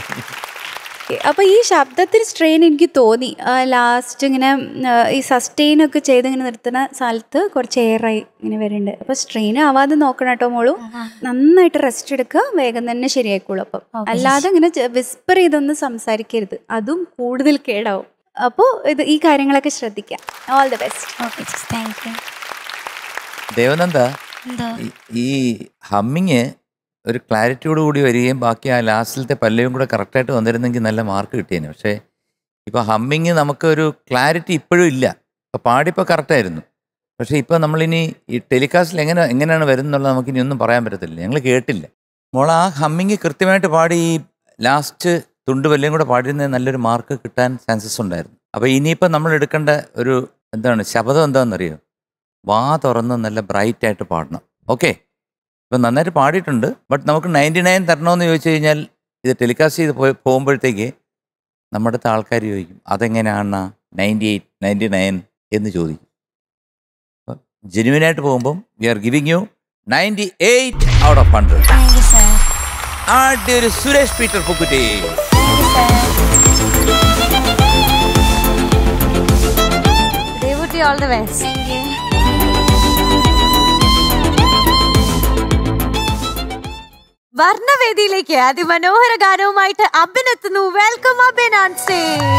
അപ്പൊ ഈ ശബ്ദത്തിന് സ്ട്രെയിൻ എനിക്ക് തോന്നി ലാസ്റ്റ് ഇങ്ങനെ ആ, ഈ സസ്റ്റെയിൻ ഒക്കെ ചെയ്ത് ഇങ്ങനെ നിർത്തുന്ന സ്ഥലത്ത് കുറച്ച് എയറായി ഇങ്ങനെ വരുന്നുണ്ട് അപ്പൊ സ്ട്രെയിൻ ആവാതെ നോക്കണം കേട്ടോ മോളു നന്നായിട്ട് റെസ്റ്റ് എടുക്കുക വേഗം തന്നെ ശരിയായിക്കോളൂ അപ്പം Okay, അല്ലാതെ ഇങ്ങനെ വിസ്പർ ചെയ്തൊന്നും സംസാരിക്കരുത് അതും കൂടുതൽ കേടാവും അപ്പോൾ ഇത് ഈ കാര്യങ്ങളൊക്കെ ശ്രദ്ധിക്കാം all the best okay thank you Devananda എന്തോ ഈ- ഈ ഹമ്മിങ് ഒരു ക്ലാരിറ്റിയോട് കൂടി വരികയും ബാക്കി ആ ലാസ്റ്റിലത്തെ പല്ലയും കൂടെ കറക്റ്റായിട്ട് വന്നിരുന്നെങ്കിൽ നല്ല മാർക്ക് കിട്ടിയേനെ പക്ഷേ ഇപ്പോൾ ഹമ്മിങ് നമുക്കൊരു ക്ലാരിറ്റി ഇപ്പോഴും ഇല്ല ഇപ്പോൾ പാടിപ്പോൾ കറക്റ്റായിരുന്നു പക്ഷേ ഇപ്പോൾ നമ്മളിനി ഈ ടെലികാസ്റ്റിൽ എങ്ങനെ എങ്ങനെയാണ് വരുന്നുള്ളത് നമുക്ക് ഇനി ഒന്നും പറയാൻ പറ്റത്തില്ല ഞങ്ങൾ കേട്ടില്ല മോൾ ആ ഹമ്മിങ് കൃത്യമായിട്ട് പാടി ഈ ലാസ്റ്റ് തുണ്ട് വല്ലയും കൂടെ പാടിയിരുന്നത് നല്ലൊരു മാർക്ക് കിട്ടാൻ ചാൻസസ് ഉണ്ടായിരുന്നു അപ്പോൾ ഇനിയിപ്പോൾ നമ്മൾ എടുക്കേണ്ട ഒരു എന്താണ് ശബ്ദം എന്താണെന്നറിയോ വാ തുറന്ന് നല്ല ബ്രൈറ്റ് ആയിട്ട് പാടണം ഓക്കെ ഇപ്പം നന്നായിട്ട് പാടിയിട്ടുണ്ട് ബട്ട് നമുക്ക് നയൻറ്റി നയൻ തരണമെന്ന് ചോദിച്ചു കഴിഞ്ഞാൽ ഇത് ടെലികാസ്റ്റ് ചെയ്ത് പോയി പോകുമ്പോഴത്തേക്ക് നമ്മുടെ അടുത്ത ആൾക്കാർ ചോദിക്കും അതെങ്ങനെയാണ് നയൻറ്റി എയ്റ്റ് നയൻറ്റി നയൻ എന്ന് ചോദിക്കും അപ്പം ജെനുവിനായിട്ട് പോകുമ്പം we are giving you ninety eight out of hundred thank you sir ആദ്യ ഒരു സുരേഷ് പീറ്റർ പുക്കുറ്റി Devutty all the best thank you വർണ്ണവേദിയിലേക്ക് അതിമനോഹര ഗാനവുമായിട്ട് അബിൻ എത്തുന്നു വെൽക്കം അബിൻ ഓൺ സ്റ്റേജ്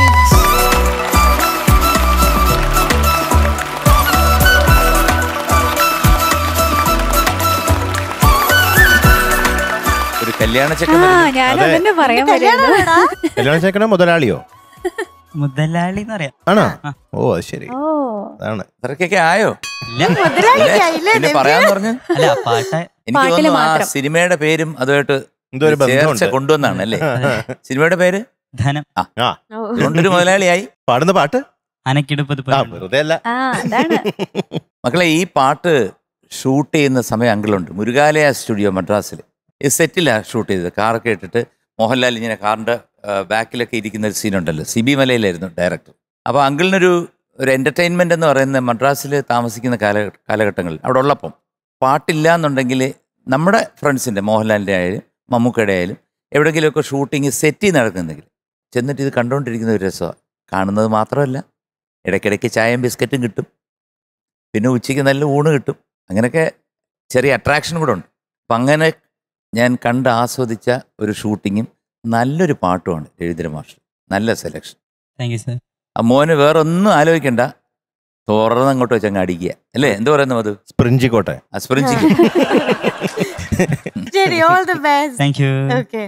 ഒരു കല്യാണ ചെക്കൻ ആ വരുന്നു. ഞാൻ അതെ. അതന്നെ പറയാൻ വരുന്നു കല്യാണമാണോടാ? കല്യാണം ചേക്കണോ മുതലാളിയോ മുതലാളി എന്ന് പറയാം ആണോ ഓ അത് ശരി ഓ അതാണ് അത്രയ്ക്കൊക്കെ ആയോ ഇല്ല മുതലാളിക്കായില്ലേ പിന്നെ ദേവ്യ? പറയാന്ന് പറഞ്ഞു അല്ല പാട്ട് എനിക്ക് പാട്ടില് തോന്നുന്നു ആ മാത്രം. സിനിമയുടെ പേരും അതുമായിട്ട് എന്തോ ഒരു ചേർച്ച ബന്ധമുണ്ട് കൊണ്ടുവന്നാണ് അല്ലേ സിനിമയുടെ പേര് ധനം ആ ഓ. അതുകൊണ്ടൊരു മുതലാളിയായി പാടുന്ന പാട്ട് അനക്കെടുപ്പത് ആ വെറുതെ അല്ല ആ അതാണ് മക്കളെ ഈ പാട്ട് ഷൂട്ട് ചെയ്യുന്ന സമയം അങ്കിളുണ്ട് മുരുകാലയ സ്റ്റുഡിയോ മദ്രാസിൽ ഈ സെറ്റിലാണ് ഷൂട്ട് ചെയ്തത് കാറൊക്കെ ഇട്ടിട്ട് മോഹൻലാൽ ഇങ്ങനെ കാറിൻ്റെ ബാക്കിലൊക്കെ ഇരിക്കുന്ന ഒരു സീനുണ്ടല്ലോ സിബി മലയിലായിരുന്നു ഡയറക്ടർ അപ്പോൾ അങ്കിളിനൊരു ഒരു എൻ്റർടൈൻമെൻ്റ് എന്ന് പറയുന്ന മദ്രാസിൽ താമസിക്കുന്ന കാല കാലഘട്ടങ്ങളിൽ അവിടെ ഉള്ളപ്പം പാട്ടില്ല എന്നുണ്ടെങ്കിൽ നമ്മുടെ ഫ്രണ്ട്സിൻ്റെ മോഹൻലാലിൻ്റെ ആയാലും മമ്മൂക്കയുടെ ആയാലും എവിടെയെങ്കിലുമൊക്കെ ഷൂട്ടിങ് സെറ്റിൽ നടക്കുന്നെങ്കിൽ ചെന്നിട്ട് ഇത് കണ്ടുകൊണ്ടിരിക്കുന്ന ഒരു രസമാണ് കാണുന്നത് മാത്രമല്ല ഇടയ്ക്കിടയ്ക്ക് ചായയും ബിസ്ക്കറ്റും കിട്ടും പിന്നെ ഉച്ചയ്ക്ക് നല്ല ഊണ് കിട്ടും അങ്ങനെയൊക്കെ ചെറിയ അട്രാക്ഷൻ കൂടെ ഉണ്ട് അപ്പം അങ്ങനെ ഞാൻ കണ്ട് ആസ്വദിച്ച ഒരു ഷൂട്ടിങ്ങും നല്ലൊരു പാട്ടുമാണ് എഴുതിര മാഷ് നല്ല സെലക്ഷൻ താങ്ക് യു സർ ആ മോന് വേറെ ഒന്നും ആലോചിക്കണ്ട തുറന്ന് അങ്ങോട്ട് വെച്ച് അങ്ങ് അടിക്കുക അല്ലേ എന്ത് പറയുന്നു അത് സ്പ്രിഞ്ചിക്കോട്ടെ സ്പ്രിഞ്ചിക്ക് ശരി all the best thank you okay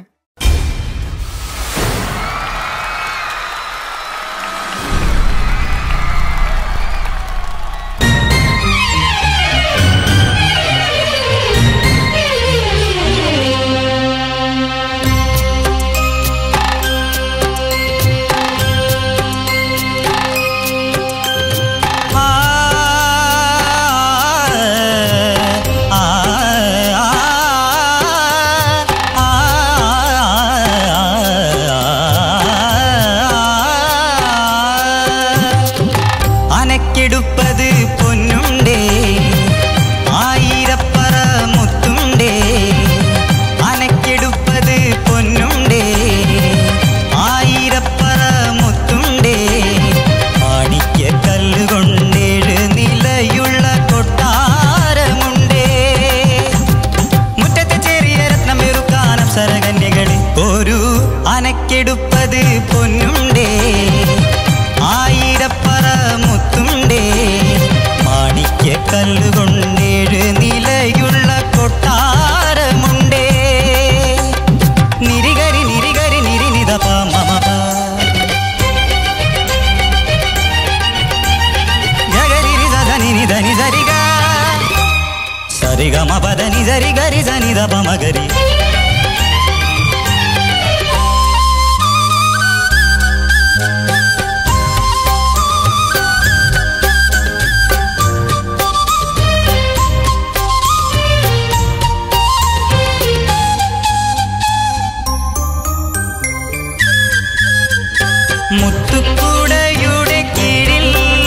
അനക്കെടുപ്പത് പൊന്നുണ്ടേ ആയിരപ്പറ മുത്തുണ്ടേ അനക്കെടുപ്പത് പൊന്നുണ്ടേ ആയിരപ്പറ മുത്തുണ്ടേ മാണിക്യ കല്ലുകൊണ്ടേഴ് നിലയുള്ള കൊട്ടാരമുണ്ടേ മുറ്റത്തെ ചെറിയ രത്നം വെറുക്കാനം സരകന്യകളെ ഒരു അനക്കെടുപ്പത് പൊന്നുണ്ടേ ആയിരപ്പറ മുത്തുണ്ടേ മാണിക്യ കല്ലുകൊണ്ടേഴ് നിലയുള്ള കൊട്ടാരമുണ്ടേ നിരികരി നിരികരി നിരിനിതപ മമപ ജഗരിരി സദനി നിധനി സരിഗ സരിഗ മപദനി സരി ഗരി സനി ദപ മഗരി മുത്തുക്കുടയുടെ കീഴിൽ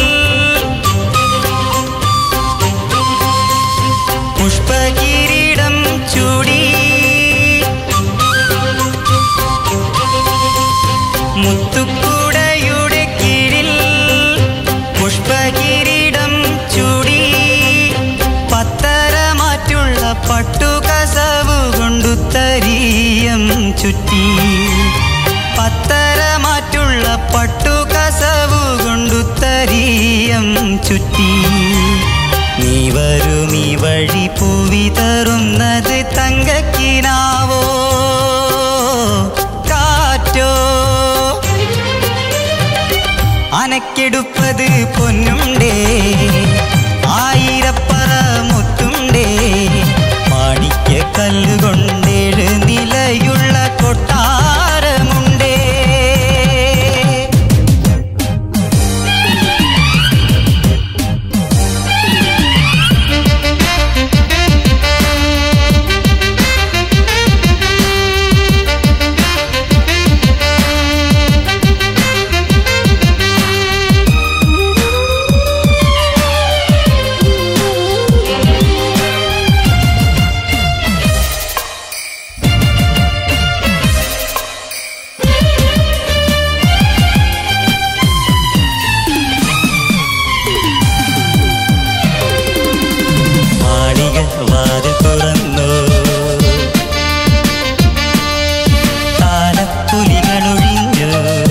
പുഷ്പകിരീടം ചൂടി മുത്തുക്കുടയുടെ കീഴിൽ പുഷ്പകിരീടം ചൂടി പത്തരമാറ്റുള്ള പട്ടുകസവു കൊണ്ടു തരീയം ചുറ്റി പത്തരമാറ്റുള്ള പട്ടുകസവു കൊണ്ടു തരീയം ചുറ്റി നീ വരും ഈ വഴി പൂവി തറുന്നത് തങ്കക്കിനാവോ കാറ്റോ അനക്കെടുപ്പത് പൊന്നുണ്ടേ ആയിരപ്പറ മുത്തുണ്ടേ മാണിക്യ കല്ലുകൊണ്ടേഴ് നിലയുള്ള കൊട്ടാരമുണ്ടേ മാളിക വാതിൽ തുറന്നു താലപ്പൊലികളൊഴിഞ്ഞു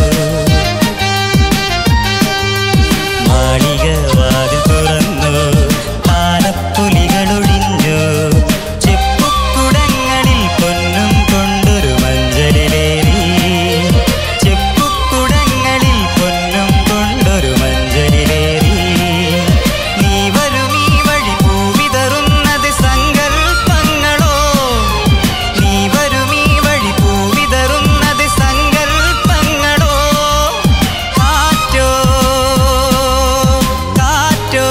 മാളിക വാതിൽ തുറന്നു താലപ്പൊലികളൊഴിഞ്ഞു ചെപ്പുക്കുടങ്ങളിൽ പൊന്നും കൊണ്ടൊരു മഞ്ചലിലേറി ചെപ്പുക്കുടങ്ങളിൽ പൊന്നും കൊണ്ടൊരു മഞ്ചലിലേറി നീ വരും ഈ വഴി പൂവിതറുന്നത് സങ്കൽപ്പങ്ങളോ നീ വരും ഈ വഴി പൂവിതറുന്നത് സങ്കൽപ്പങ്ങളോ കാറ്റോ കാറ്റോ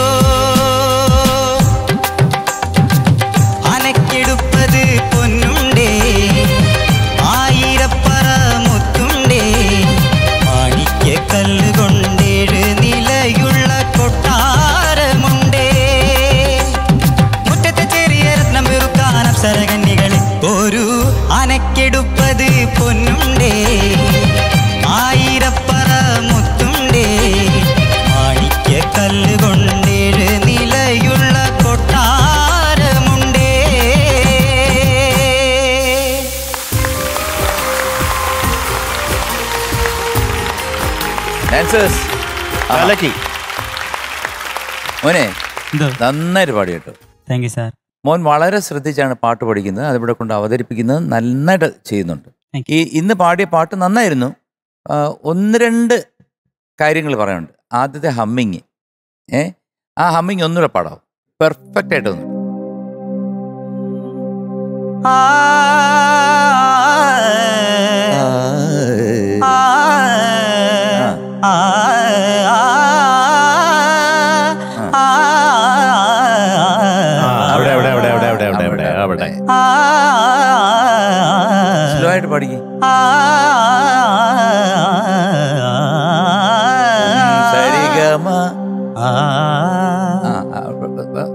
അനക്കെടുപ്പത് പൊന്നുണ്ടേ ആയിരപ്പറ മുത്തുണ്ടേ മാണിക്യ കല്ലുകൊണ്ടേഴ് നിലയുള്ള കൊട്ടാരമുണ്ടേ മുറ്റത്തെ ചെറിയ രത്നം വെറുക്കാനം സരകന്യകളെ ഒരു അനക്കെടുപ്പത് പൊന്നുണ്ടേ ആയിരപ്പറ മുത്തുണ്ടേ മാണിക്യ കല്ലുകൊണ്ടേഴ് നിലയുള്ള കൊട്ടാരമുണ്ടേ ഡാൻസേഴ്സ് കലക്കി മോനെ എന്തോ നന്നായിട്ട് പാടി കേട്ടോ താങ്ക് യു സാർ മോൻ വളരെ ശ്രദ്ധിച്ചാണ് പാട്ട് പഠിക്കുന്നത് അതിവിടെ കൊണ്ട് അവതരിപ്പിക്കുന്നത് നന്നായിട്ട് ചെയ്യുന്നുണ്ട് Thank ഈ ഇന്ന് പാടിയ പാട്ട് നന്നായിരുന്നു ആ, ഒന്ന് രണ്ട് കാര്യങ്ങൾ പറയാനുണ്ട് ആദ്യത്തെ ഹമ്മിങ് ഏ ആ ഹമ്മിങ് ഒന്നുകൂടെ പാടാവും പെർഫെക്റ്റ് ആയിട്ട് വന്നു അവിടെ അവിടെ അവിടെ അവിടെ അവിടെ അവിടെ അവിടെ അവിടെ സ്ലോ ആയിട്ട് പാടിക്കേ സരിഗമ ആ, ആ, പ- പ- പ-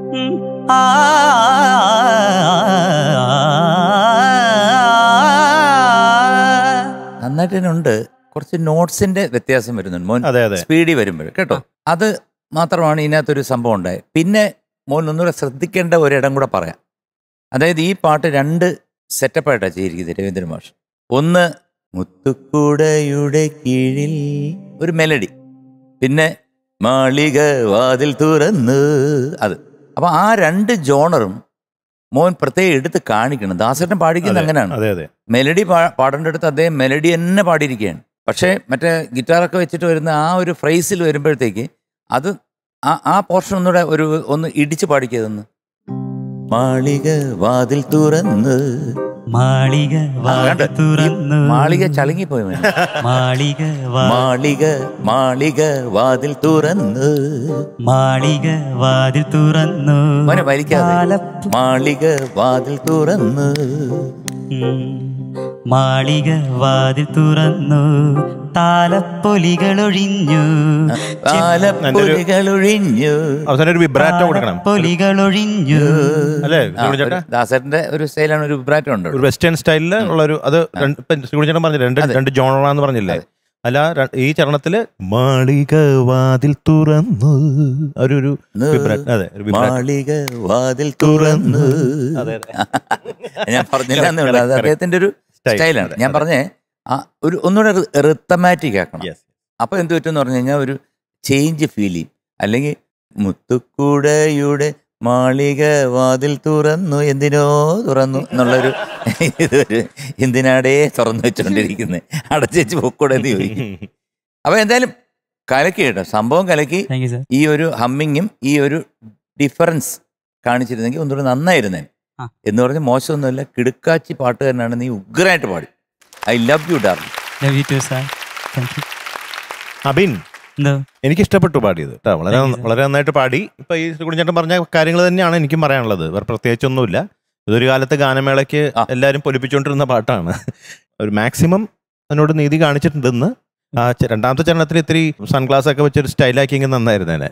നന്നായിട്ട് തന്നെ ഉണ്ട് കുറച്ച് നോട്ട്സിന്റെ വ്യത്യാസം വരുന്നുണ്ട് മോൻ അതെ അതെ സ്പീഡിൽ വരുമ്പോൾ കേട്ടോ അത് മാത്രമാണ് ഇതിനകത്തൊരു സംഭവം ഉണ്ടായത് പിന്നെ മോൻ ഒന്നുകൂടെ ശ്രദ്ധിക്കേണ്ട ഒരിടം കൂടെ പറയാം അതായത് ഈ പാട്ട് രണ്ട് സെറ്റപ്പായിട്ടാണ് ചെയ്തിരിക്കുന്നത് രവീന്ദ്ര മാഷ് ഒന്ന് മുത്തുക്കുടയുടെ കീഴിൽ ഒരു മെലഡി പിന്നെ മാളിക വാതിൽ തുറന്ന് അത് അപ്പൊ ആ രണ്ട് ജോണറും മോൻ പ്രത്യേകം എടുത്ത് കാണിക്കണം ദാസേട്ടൻ പാടിക്കുന്നത് അതെ, അങ്ങനെയാണ് അതെ അതെ മെലഡി പാ- പാടേണ്ടടുത്ത് അദ്ദേഹം മെലഡി തന്നെ പാടിയിരിക്കുകയാണ് പക്ഷേ മറ്റേ ഗിറ്റാറൊക്കെ വെച്ചിട്ട് വരുന്ന ആ ഒരു ഫ്രൈസിൽ വരുമ്പോഴത്തേക്ക് അത് ആ ആ പോർഷൻ ഒന്നുകൂടെ ഒരു ഒന്ന് ഇടിച്ച് പാടിക്കതെന്ന് മാളിക വാതിൽ തുറന്ന് മാളിക ആ, വാതിൽ കണ്ടോ? ഈ തുറന്നു മാളിക ചളുങ്ങിപ്പോയി മോനെ. മാളിക വാ- മാളിക മാളിക വാതിൽ തുറന്ന് മാളിക വാതിൽ തുറന്നു മോനെ വലിക്കാതെ താലപ്പ് മാളിക വാതിൽ തുറന്ന് ഉം. മാളിക വാതിൽ തുറന്നു താലപ്പൊലികൾ ഒഴിഞ്ഞു പാലപ്പൊലികൾ ഒഴിഞ്ഞു അവസാനം ഒരു വിബ്രാറ്റോ കൊടുക്കണം പൊലികൾ ഒഴിഞ്ഞു അല്ലേ ആ, ശ്രീകുണി ചേട്ടാ ഒരു ദാസേട്ടന്റെ ഒരു സ്റ്റൈലാണ് ഒരു വിബ്രാറ്റം ഉണ്ട് ഒരു വെസ്റ്റേൺ സ്റ്റൈലില് ഉള്ള ഒരു അത് രണ്ട് ഇപ്പം ശ്രീകുണി ചേട്ടൻ പറഞ്ഞില്ലേ രണ്ട് അതെ. രണ്ട് ജോണറാന്ന് പറഞ്ഞില്ലേ അതെ. അല്ല ര- ഈ ചരണത്തില് മാളിക വാതിൽ തുറന്നു ഒരു ഒരു vibrato. അതെ ഒരു vibrato. മാളിക വാതിൽ തുറന്ന് അതെ, ഞാൻ പറഞ്ഞില്ല എന്നേ ഉള്ളൂ. അത് Correct, അദ്ദേഹത്തിന്റെ ഒരു Style. സ്റ്റൈലാണ് അതെ, ഞാൻ അതെ. പറഞ്ഞേ ആ ഒരു ഒന്നുകൂടെ റിത്തമാറ്റിക് ആക്കണം Yes. അപ്പൊ എന്ത് പറ്റുമെന്ന് പറഞ്ഞു കഴിഞ്ഞാൽ ഒരു ചേഞ്ച് ഫീൽ ചെയ്യും അല്ലെങ്കിൽ മുത്തുക്കൂടയുടെ മാളിക വാതിൽ തുറന്നു എന്തിനോ തുറന്നു എന്നുള്ളൊരു ഇതൊരു എന്തിനാടേ തുറന്നു വെച്ചോണ്ടിരിക്കുന്നത് അടച്ചേച്ച് പൊക്കൂടെ എന്ന് ചോദിക്കും അപ്പൊ എന്തായാലും കലക്കി കേട്ടോ സംഭവം കലക്കി താങ്ക് യു സാർ ഈ ഒരു ഹമ്മിങ്ങും ഈ ഒരു ഡിഫറൻസ് കാണിച്ചിരുന്നെങ്കിൽ ഒന്നുകൂടെ നന്നായിരുന്നേ ആ. എന്ന് പറഞ്ഞ് മോശമൊന്നുമല്ല കിടുക്കാച്ചി പാട്ടുകാരനാണ് നീ ഉഗ്രായിട്ട് പാടി I love you darling love you too sir thank you Abin എന്തോ എനിക്ക് ഇഷ്ടപ്പെട്ടു പാടിയത് കേട്ടോ വളരെ Thank you, sir. വളരെ നന്നായിട്ട് പാടി ഇപ്പൊ ഈ ശ്രീകുണിച്ചേട്ടൻ പറഞ്ഞ കാര്യങ്ങൾ തന്നെയാണ് എനിക്കും പറയാനുള്ളത് വേറെ പ്രത്യേകിച്ചൊന്നുമില്ല ഇതൊരു കാലത്ത് ഗാനമേളയ്ക്ക് ആ. എല്ലാവരും പൊലിപ്പിച്ചുകൊണ്ടിരുന്ന പാട്ടാണ് ഒരു മാക്സിമം അതിനോട് നീതി കാണിച്ചിട്ടുണ്ടെന്ന് ആ ച- രണ്ടാമത്തെ ചരണത്തിൽ ഇത്തിരി സൺഗ്ലാസ് ഒക്കെ വെച്ചൊരു സ്റ്റൈലാക്കിയെങ്കിൽ നന്നായിരുന്നേനെ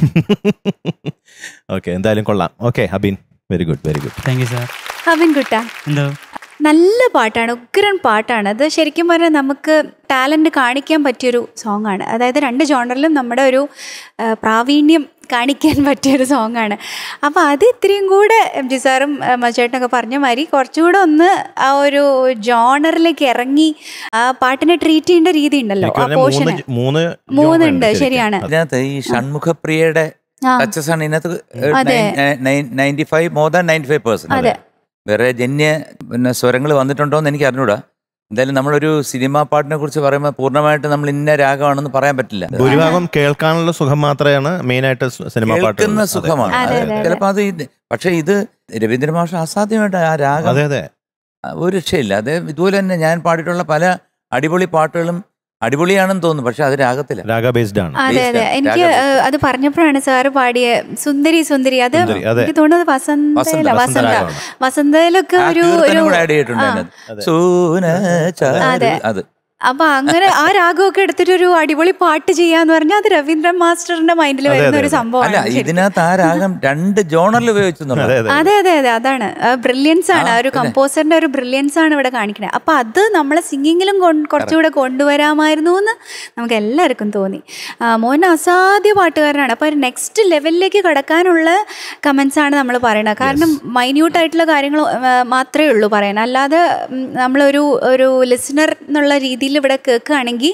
ഓക്കെ എന്തായാലും കൊള്ളാം okay Abin very good very good thank you sir ഹവിൻ കുട്ട എന്തോ നല്ല പാട്ടാണ് ഉഗ്രൻ പാട്ടാണ് അത് ശരിക്കും പറഞ്ഞാൽ നമുക്ക് ടാലൻറ്റ് കാണിക്കാൻ പറ്റിയൊരു സോങ് ആണ് അതായത് രണ്ട് ജോണറിലും നമ്മുടെ ഒരു ആ, പ്രാവീണ്യം കാണിക്കാൻ പറ്റിയൊരു സോങ് ആണ് അപ്പോൾ അത് ഇത്രയും കൂടെ എം ജി സാറും ആ, മജേട്ടനൊക്കെ പറഞ്ഞ മാതിരി കുറച്ചുകൂടെ ഒന്ന് ആ ഒരു ജോണറിലേക്ക് ഇറങ്ങി ആ പാട്ടിനെ ട്രീറ്റ് ചെയ്യേണ്ട രീതി ഉണ്ടല്ലോ എനിക്ക് ആ പറഞ്ഞാൽ മൂന്ന് പോർഷന് ജ- മൂന്ന് മൂന്നുണ്ട്, genre ഉണ്ട് ശരിക്കും. ശരിയാണ്. അതെ. ഇതിനകത്ത് ഈ ഷൺമുഖപ്രിയയുടെ ആ ടച്ചസ് ആണ് ഇതിനകത്ത് അതെ. Ninety five more than ninety five percent അതെ. വേറെ ജന്യ പിന്നെ സ്വരങ്ങൾ വന്നിട്ടുണ്ടോ എന്ന് എനിക്ക് അറിഞ്ഞൂടാ എന്തായാലും നമ്മളൊരു സിനിമാ പാട്ടിനെ കുറിച്ച് പറയുമ്പോൾ പൂർണ്ണമായിട്ട് നമ്മൾ ഇന്ന രാഗമാണെന്ന് പറയാൻ പറ്റില്ല ഭൂരിഭാഗം കേൾക്കാനുള്ള സുഖം മാത്രമാണ് മെയിൻ ആയിട്ട് സിനിമ പാട്ട് കേൾക്കുന്ന സുഖമാണ് അതെ, അതെ, അതെ. ചിലപ്പോൾ അത് ഇത് പക്ഷേ ഇത് രവീന്ദ്ര മാഷ അസാധ്യമായിട്ട് ആ രാഗം അതെ അതെ ഒരു രക്ഷയില്ല അത് ഇതുപോലെ തന്നെ ഞാൻ പാടിയിട്ടുള്ള പല അടിപൊളി പാട്ടുകളും അടിപൊളിയാണെന്ന് തോന്നുന്നു പക്ഷെ അത് രാഗത്തില്ല രാഗ ബേസ്ഡ് ആണ് അതെ അതെ Based, എനിക്ക് രാഗ ഏഹ്, അത് പറഞ്ഞപ്പോഴാണ് സാറ് പാടിയ സുന്ദരി സുന്ദരി അത് സുന്ദരി, അതെ. എനിക്ക് തോന്നുന്നത് വസന്തയില വസന്ത, വസന്ത വസന്തരാഗമാണ്. വസന്തയിലൊക്കെ ആ ഒരു കീർത്തനം ഒരു കൂടെ ആഡ് ചെയ്തിട്ടുണ്ട് ആ. അതിനകത്ത്. അതെ. സൂന ചാരു- അതെ. അത് അപ്പൊ അങ്ങനെ ആ രാഗമൊക്കെ എടുത്തിട്ട് ഒരു അടിപൊളി പാട്ട് ചെയ്യാന്ന് പറഞ്ഞാൽ അത് രവീന്ദ്രൻ മാസ്റ്ററിന്റെ മൈൻഡിൽ അതെ, വരുന്ന അതെ, ഒരു അതെ. സംഭവമാണ് അല്ല ശരിക്കും. ഇതിനകത്ത് ആ രാഗം രണ്ട് ജോണറിൽ ഉപയോഗിച്ചു അതെ അതെ അതെ അതെ അതെ അതാണ് ബ്രില്യൻസ് ആണ് ആ, ആ ഒരു പിന്നെ. കമ്പോസറിന്റെ ഒരു ബ്രില്യൻസ് ആണ് ഇവിടെ കാണിക്കുന്നത് അപ്പൊ അത് നമ്മളെ സിംഗിങ്ങിലും കുറച്ചുകൂടെ കൊണ്ടുവരാമായിരുന്നു എന്ന് നമുക്ക് എല്ലാവർക്കും തോന്നി ആ, മോൻ അസാധ്യ പാട്ടുകാരനാണ് അപ്പൊ നെക്സ്റ്റ് ലെവലിലേക്ക് കടക്കാനുള്ള കമന്റ്സ് ആണ് നമ്മൾ പറയുന്നത് കാരണം മൈന്യൂട്ട് ആയിട്ടുള്ള കാര്യങ്ങൾ ആ, മാത്രമേ ഉള്ളൂ പറയാൻ അല്ലാതെ ഉം, നമ്മളൊരു ഒരു ലിസണർ എന്നുള്ള രീതിയിൽ ഇവിടെ കേൾക്കുകയാണെങ്കിൽ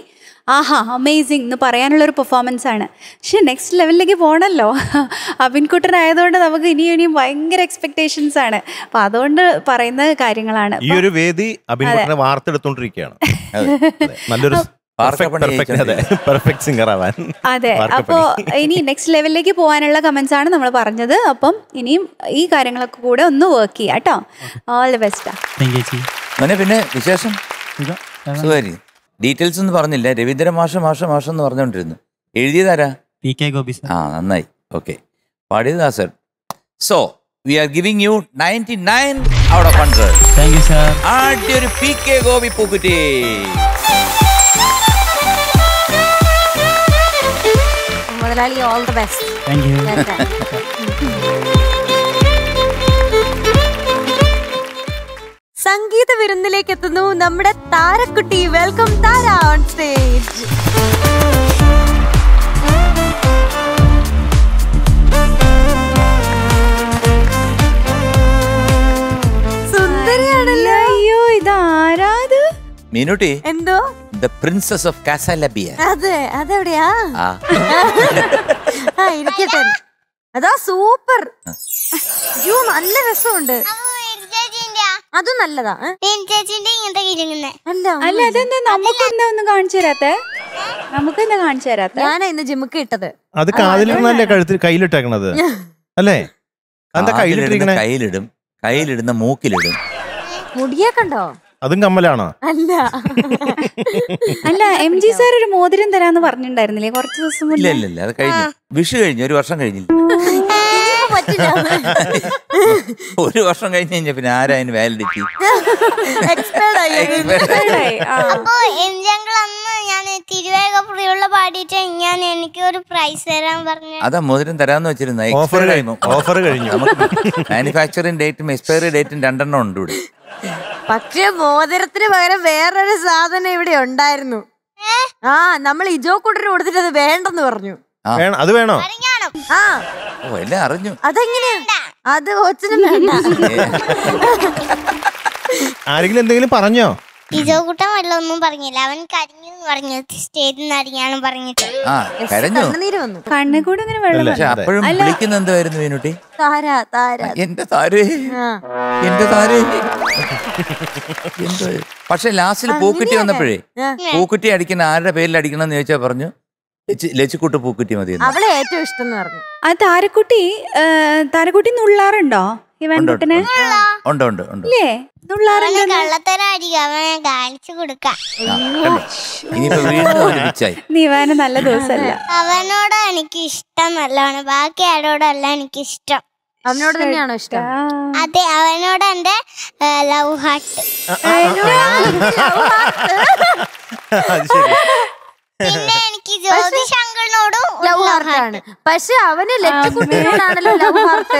ആഹാ അമേസിങ് എന്ന് പറയാനുള്ള ഒരു പെർഫോമൻസ് ആണ് പക്ഷെ നെക്സ്റ്റ് ലെവലിലേക്ക് പോകണമല്ലോ അബിൻകുട്ടനായതുകൊണ്ട് നമുക്ക് ഇനിയും ഇനിയും ഭയങ്കര എക്സ്പെക്ടേഷൻസ് ആണ് അപ്പം അതുകൊണ്ട് പറയുന്ന കാര്യങ്ങളാണ് ഈ ഒരു വേദി അഭിനന്ദനെ വാർത്തെടുത്തോണ്ടിരിക്കുകയാണ് അതെ. നല്ലൊരു വാർക്കപ്പണി പെർഫെക്റ്റ് സിംഗർ ആവാൻ അതെ വാർക്കപ്പണി. അപ്പോൾ ഇനി നെക്സ്റ്റ് ലെവലിലേക്ക് പോകാനുള്ള കമൻസ് ആണ് നമ്മൾ പറഞ്ഞത് അപ്പം ഇനിയും ഈ കാര്യങ്ങളൊക്കെ കൂടെ ഒന്ന് വർക്ക് ചെയ്യാം കേട്ടോ ഓൾ ദി ബെസ്റ്റാ താങ്ക് യു ചേച്ചി മോനെ പിന്നെ വിശേഷം സുഖം. സുഖാരി ഡീറ്റെയിൽസ് ഒന്നും പറഞ്ഞില്ല രവീന്ദ്ര മാഷ മാഷ മാഷം എന്ന് പറഞ്ഞുകൊണ്ടിരുന്നു എഴുതിയതാരാ പി കെ ഗോപി സാർ ആ നന്നായി ഓക്കെ പാടിയത് Dasan so we are giving you ninety nine out of hundred thank you sir ആദ്യ ഒരു പി കെ ഗോപി പൂക്കുറ്റി മുതലാളി all the best thank you സംഗീത വിരുന്നിലേക്ക് എത്തുന്നു നമ്മുടെ താരക്കുട്ടി വെൽക്കം താര ഓൺ സ്റ്റേജ് സുന്ദരിയാണല്ലോ അയ്യോ ഇതാരാത് മീനുട്ടി എന്തോ ദ പ്രിൻസസ് ഓഫ് കാസാലബിയ അതെ അതെവിടെയാ ആ ആ ഇരിക്കട്ടെ അതാ സൂപ്പർ അയ്യോ നല്ല രസമുണ്ട് അതും നല്ലതാ ഏ? ചേച്ചിന്റെ ഇങ്ങനത്തെ കിഴങ്ങുന്നേ അല്ല അല്ല അതെന്താ നമുക്ക് എന്താ ഒന്ന് കാണിച്ചു തരാത്തെ നമുക്ക് എന്താ കാണിച്ചു തരാത്തെ ഞാനാ ഇന്ന് ജിമ്മുക്ക് ഇട്ടത് അത് കാതിലിരുന്നല്ലേ കഴുത്തിൽ കയ്യിലിട്ടേക്കണത് അല്ലേ എന്താ കാതിലിടുന്ന കയ്യിലിട്ടിരിക്കണേ കയ്യിലിടും കയ്യിലിടുന്ന മൂക്കിലിടും മുടിയൊക്കെ ഉണ്ടോ അതും കമ്മലാണോ അല്ല അല്ല എം ജി സാർ ഒരു മോതിരം തരാന്ന് പറഞ്ഞിട്ടുണ്ടായിരുന്നില്ലേ കുറച്ച് ദിവസം ഇല്ല മുന്നേ ഇല്ല ഇല്ല അത് കഴിഞ്ഞു വിഷു കഴിഞ്ഞു ഒരു വർഷം കഴിഞ്ഞില്ല ഇനിയിപ്പോ പറ്റില്ല ഒരു വർഷം കഴിഞ്ഞ് കഴിഞ്ഞാൽ പിന്നെ ആരാ അതിന് വാലിഡിറ്റി എക്സ്പയർഡ് ആയി മനസ്സിലായി. ആ. അപ്പൊ എംജങ്ങൾ അന്ന് ഞാൻ തിരുവേഗപ്പുറയുള്ള പാടിയിട്ട് ഞാൻ എനിക്ക് ഒരു പ്രൈസ് തരാൻ പറഞ്ഞു അതാ മോതിരം തരാന്ന് വെച്ചിരുന്ന ഓഫർ കഴിഞ്ഞു ഓഫർ കഴിഞ്ഞു മാനുഫാക്ചറിംഗ് ഡേറ്റും എക്സ്പയറി ഡേറ്റും രണ്ടെണ്ണം ഉണ്ട് ഇവിടെ പക്ഷെ മോതിരത്തിന് പകരം വേറൊരു സാധനം ഇവിടെ ഉണ്ടായിരുന്നു ആ നമ്മൾ ഇജോ കൂട്ടര് കൊടുത്തിട്ട് അത് വേണ്ടെന്ന് പറഞ്ഞു വേണം അത് വേണോ ആ ഓ എല്ലാം അറിഞ്ഞു അതെങ്ങനെയാ അത് കൊച്ചിനും വേണ്ട ആരെങ്കിലും എന്തെങ്കിലും പറഞ്ഞോ ഇജോക്കുട്ടൻ വല്ലതൊന്നും പറഞ്ഞില്ല അവൻ കരിഞ്ഞു എന്ന് പറഞ്ഞു സ്റ്റേജിൽ നിന്ന് അടിഞ്ഞാണ് പറഞ്ഞിട്ട് ആ കരഞ്ഞു കണ്ണുനീര് വന്നു കണ്ണിൽ കൂടെ അങ്ങനെ വെള്ളം അല്ലേ? പക്ഷെ വന്നു. അപ്പോഴും വിളിക്കുന്ന എന്തായിരുന്നു മീനുട്ടി താര താര എന്റെ താരേ ആ എന്റെ താരേ എന്തോ പക്ഷെ ലാസ്റ്റിൽ പൂക്കുറ്റി വന്നപ്പോഴേ ആ. പൂക്കുറ്റി അടിക്കുന്ന ആരുടെ പേരിൽ അടിക്കണം എന്ന് ചോദിച്ചാൽ പറഞ്ഞു ലച്ചി- ലച്ചിക്കുട്ട് പൂക്കുറ്റി മതി എന്ന്. അവളെ ഏറ്റവും ഇഷ്ടം എന്ന് പറഞ്ഞു ആ താരക്കുട്ടി ഏ, താരക്കുട്ടി നുള്ളാറുണ്ടോ ഉണ്ട്, ഇവൻ ഉണ്ട്, കുട്ടനെ ഉണ്ട് ഉണ്ട് ഉണ്ട് ഇല്ലേ നുള്ളാറുണ്ട് അവനെ കള്ളത്തരായിരിക്കും അവനെ കാണിച്ചു കൊടുക്കാം ആ, കണ്ടോ? ഇനിയിപ്പോ വീണ്ടും അവന് പിച്ചായി നിവാന് നല്ല ദിവസമല്ല അവനോട് എനിക്ക് ഇഷ്ടം നല്ലോണം ബാക്കി ആരോടല്ല എനിക്ക് ഇഷ്ടം അവനോട് തന്നെയാണോ ഇഷ്ടം അതെ അവനോട് എന്റെ ലവ് ഹാർട്ട് അത് ശരി പിന്നെ എനിക്ക് ജ്യോതിഷ് അങ്കിളിനോടും ലവ് ഹാർട്ടാണ് പക്ഷെ അവന് ലച്ചുകുട്ടിയോടാണല്ലോ ലവ് ഹാർട്ട്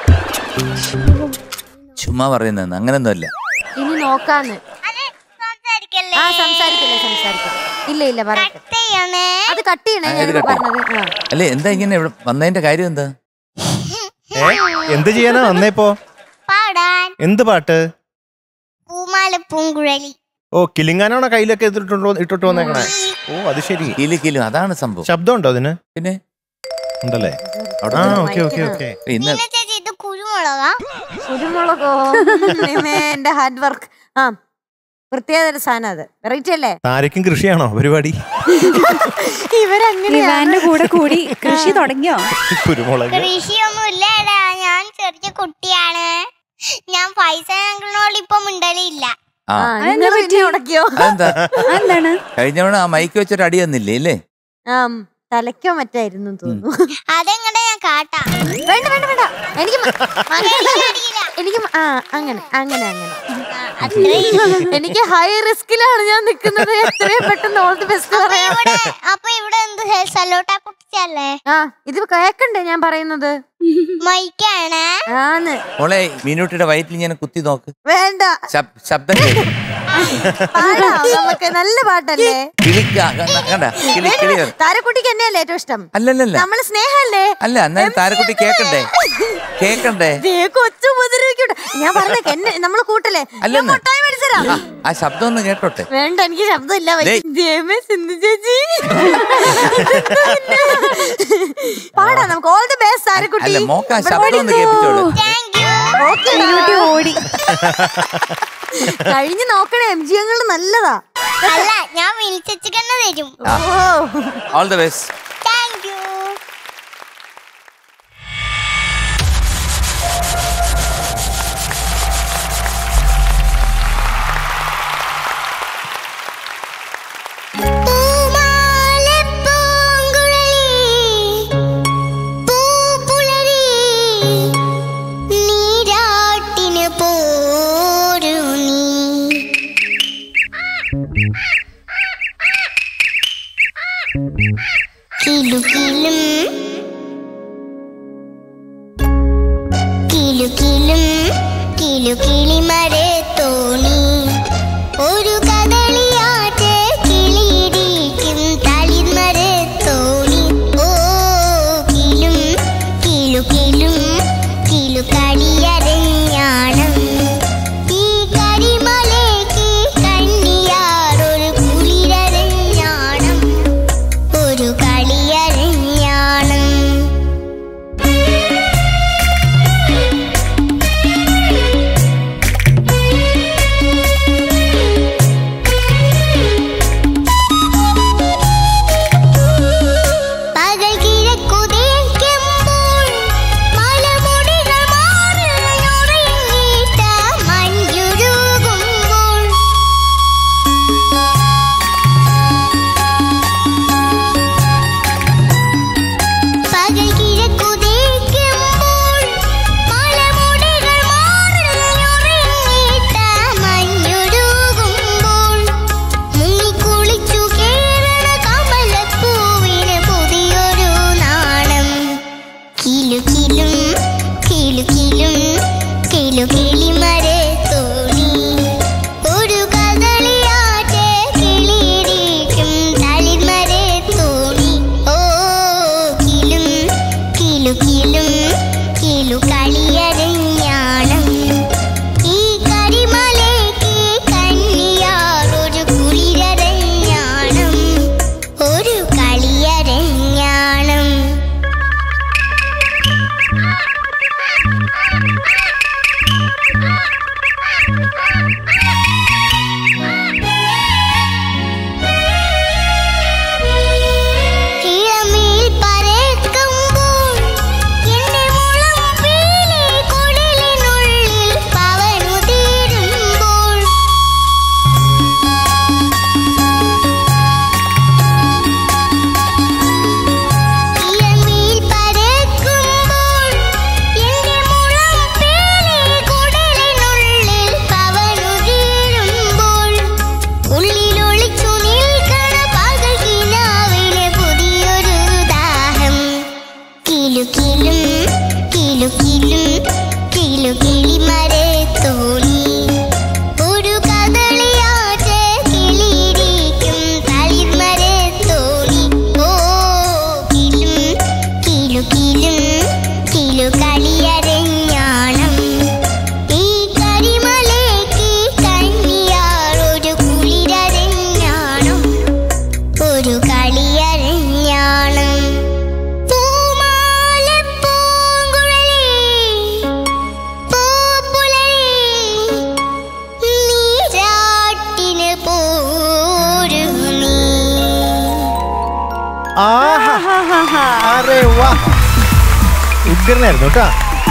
ചുമ്മാ പറയുന്നത് അങ്ങനൊന്നുമല്ല ഇനി നോക്കാന്ന് സംസാരിക്കല്ലേ ആ സംസാരിക്കില്ല സംസാരിക്കാം ഇല്ല ഇല്ല പറയട്ടെ കട്ട് ചെയ്യണേ അത് കട്ട് ചെയ്യണേ ആ, ഞാൻ ഇത് cut ചെയ്യ്. പറഞ്ഞത് ആ. അല്ലേ എന്താ ഇങ്ങനെ ഇവിടെ വന്നതിന്റെ കാര്യം എന്താ ഏ എന്ത് ചെയ്യാനാ വന്നേപ്പോ പാടാൻ എന്ത് പാട്ട് പൂമാല പൂങ്കുഴലി ഓ കിളിങ്ങാനാണോ കയ്യിലൊക്കെ ഇട്ടിട്ടുണ്ടോ ഇട്ടിട്ട് വന്നേക്കണേ ഓ അത് ശരി കിലു കിലു അതാണ് സംഭവം ശബ്ദം ഉണ്ടോ അതിന് പിന്നെ ഉണ്ടല്ലേ അവിടെ ആ നിന്ന് ഓക്കെ ഓക്കെ വായിക്കണം. ഓക്കെ ഇന്ന് പിന്നെ ചേച്ചി ഇത് കുരുമുളകാ കുരുമുളകോ ദൈവമേ, എന്റെ ഹാർഡ് വർക്ക് ആ പ്രത്യേകത സാധനം അത് വെറൈറ്റി അല്ലേ താരക്കും കൃഷിയാണോ പരിപാടി ഇവരങ്ങനെ നിവാന്റെ കൂടെ കൂടി കൃഷി തുടങ്ങിയോ കുരുമുളക് കൃഷിയൊന്നും ഇല്ലടാ ഞാൻ ചെറിയ കുട്ടിയാണ് ഞാൻ പൈസ അങ്കിളിനോട് ഇപ്പൊ മിണ്ടലില്ല ആ നിങ്ങൾ പിന്നെ ഉടക്കിയോ അതെന്താ എന്താണ് കഴിഞ്ഞ തവണ ആ മൈക്ക് വെച്ചിട്ട് അടി തന്നില്ലേ ഇല്ലേ ആ തലയ്ക്കോ മറ്റായിരുന്നു തോന്നുന്നു അതെങ്ങടെ ഞാൻ കാട്ടാ വേണ്ട വേണ്ട വേണ്ട എനിക്ക് മ- അടിയില്ല. എനിക്ക് മ- ആ അങ്ങനെ അങ്ങനെ അങ്ങനെ ആ, അത്രയും എനിക്ക് ഹൈ റിസ്കിലാണ് ഞാൻ നിൽക്കുന്നത് എത്രയും പെട്ടെന്ന് ഓൾ ദി ബെസ്റ്റ് അപ്പൊ പറയാം ഇവിടെ അപ്പൊ ഇവിടെ എന്ത് സലോട്ടാ പൊട്ടിച്ചല്ലേ ആ ഇത് കേക്കണ്ടേ ഞാൻ പറയുന്നത് മൈക്കാണ് ആന്ന് മോളെ മീനൂട്ടിയുടെ വയറ്റിൽ ഞാൻ കുത്തി നോക്ക് വേണ്ട ശബ്- ശബ്ദം കേൾക്കും പാടാം നമുക്ക് നല്ല പാട്ടല്ലേ കിളിക്ക കണ്ട കിളി കിളി താരക്കുട്ടിക്ക് എന്നെയല്ലേ ഏറ്റവും ഇഷ്ടം അല്ലല്ലല്ല നമ്മള് സ്നേഹല്ലേ അല്ല എന്നാലും താരക്കുട്ടി കേക്കണ്ടേ കേക്കണ്ടേ ദേ കൊച്ചു മുതിരയ്ക്കോട്ടെ ഞാൻ പറഞ്ഞേക്ക് എന്നെ നമ്മള് കൂട്ടല്ലേ ഞാൻ അല്ലെന്ന്. മുട്ടായി മേടിച്ചരാം ആ, ആ ശബ്ദം ഒന്ന് കേട്ടോട്ടെ വേണ്ട എനിക്ക് ശബ്ദമില്ല ദേ. ദൈവമേ, സിന്ധു ചേച്ചി പാടാ നമുക്ക് ഓൾ ദി ബെസ്റ്റ് താരക്കുട്ടി അല്ല മോക്ക് ആ ശബ്ദം ഒന്ന് കേൾപ്പിച്ചോളൂ താങ്ക് യു ഓക്കേ മീനൂട്ടി ഓടി കഴിഞ്ഞ് നോക്കണേ എം ജി അങ്ങൾ നല്ലതാ അല്ല ഞാൻ വിളിച്ചു തന്നെ തരും ഓ all the best thank you നീരാട്ടിന് പോരു നീ കിലുകിലും കിലുകിലും കിലുകിളി മരത്തോണി ഒരു കദളിയാറ്റ് കിളിയിടിക്കും തളിമരത്തോണി ഓ കിലും കിലുകിലും കിലു കളിയരഞ്ഞാണം ഈ കരിമലയ്ക്ക് കണ്ണിയാറൊരു കുളിരരഞ്ഞാണം ഒരു കളിയരഞ്ഞാണം പകൽ കിഴക്കുതേക്കുമ്പോൾ മലമുടികൾ മാറിയുറങ്ങിയിട്ട മഞ്ഞുരുകുമ്പോൾ പകൽ കിഴക്കുതേക്കുമ്പോൾ മലമുടികൾ മാറിയുറങ്ങിയിട്ട മഞ്ഞുരുകുമ്പോൾ മുങ്ങിക്കുളിച്ചു കേറണ കമലപ്പൂവിന് പുതിയൊരു നാണം കിലുകിലും കിലുകിലും കിലുകിളി മരത്തോണി ഒരു കദളിയാറ്റ് കിളിയിരിക്കും തളിമരത്തോണി ഓ കിലും കിലുകിലും കിലു കളിയരഞ്ഞാണം ഈ കരിമലയ്ക്ക് കന്നിയാറൊരു കുളിരരഞ്ഞാണം ഒരു കളിയരഞ്ഞാണം ഇളമയിൽ പരക്കുമ്പോൾ എന്റെ മുളം പീലി കുടിലിനുള്ളിൽ പവനുതിരുമ്പോൾ ഇളമയിൽ പരക്കുമ്പോൾ എന്റെ മുളം പീലി കുടിലിനുള്ളിൽ പവനുതിരുമ്പോൾ ഉള്ളിലൊളിച്ചു നിൽക്കണ പകൽ കിനാവിന് പുതിയൊരു ദാഹം കിലുകിലും കിലുകിലും കിലുകിളി മരത്തോണി ഒരു കദളിയാറ്റ് കിളിയിരിക്കും തളിമരത്തോണി ഓ കിലും കിലുകിലും കിലു കളിയരഞ്ഞാണം ഈ കരിമലയ്ക്ക് കന്നിയാറൊരു കുളിരരഞ്ഞാണം ഒരു കളിയരഞ്ഞാണം പൂമാലപ്പൂങ്കുഴലി, പൂപ്പുലരി, നീരാട്ടിന് പോരു നീ ആഹാ അറേ വാ ഉഗ്രനായിരുന്നു കേട്ടാ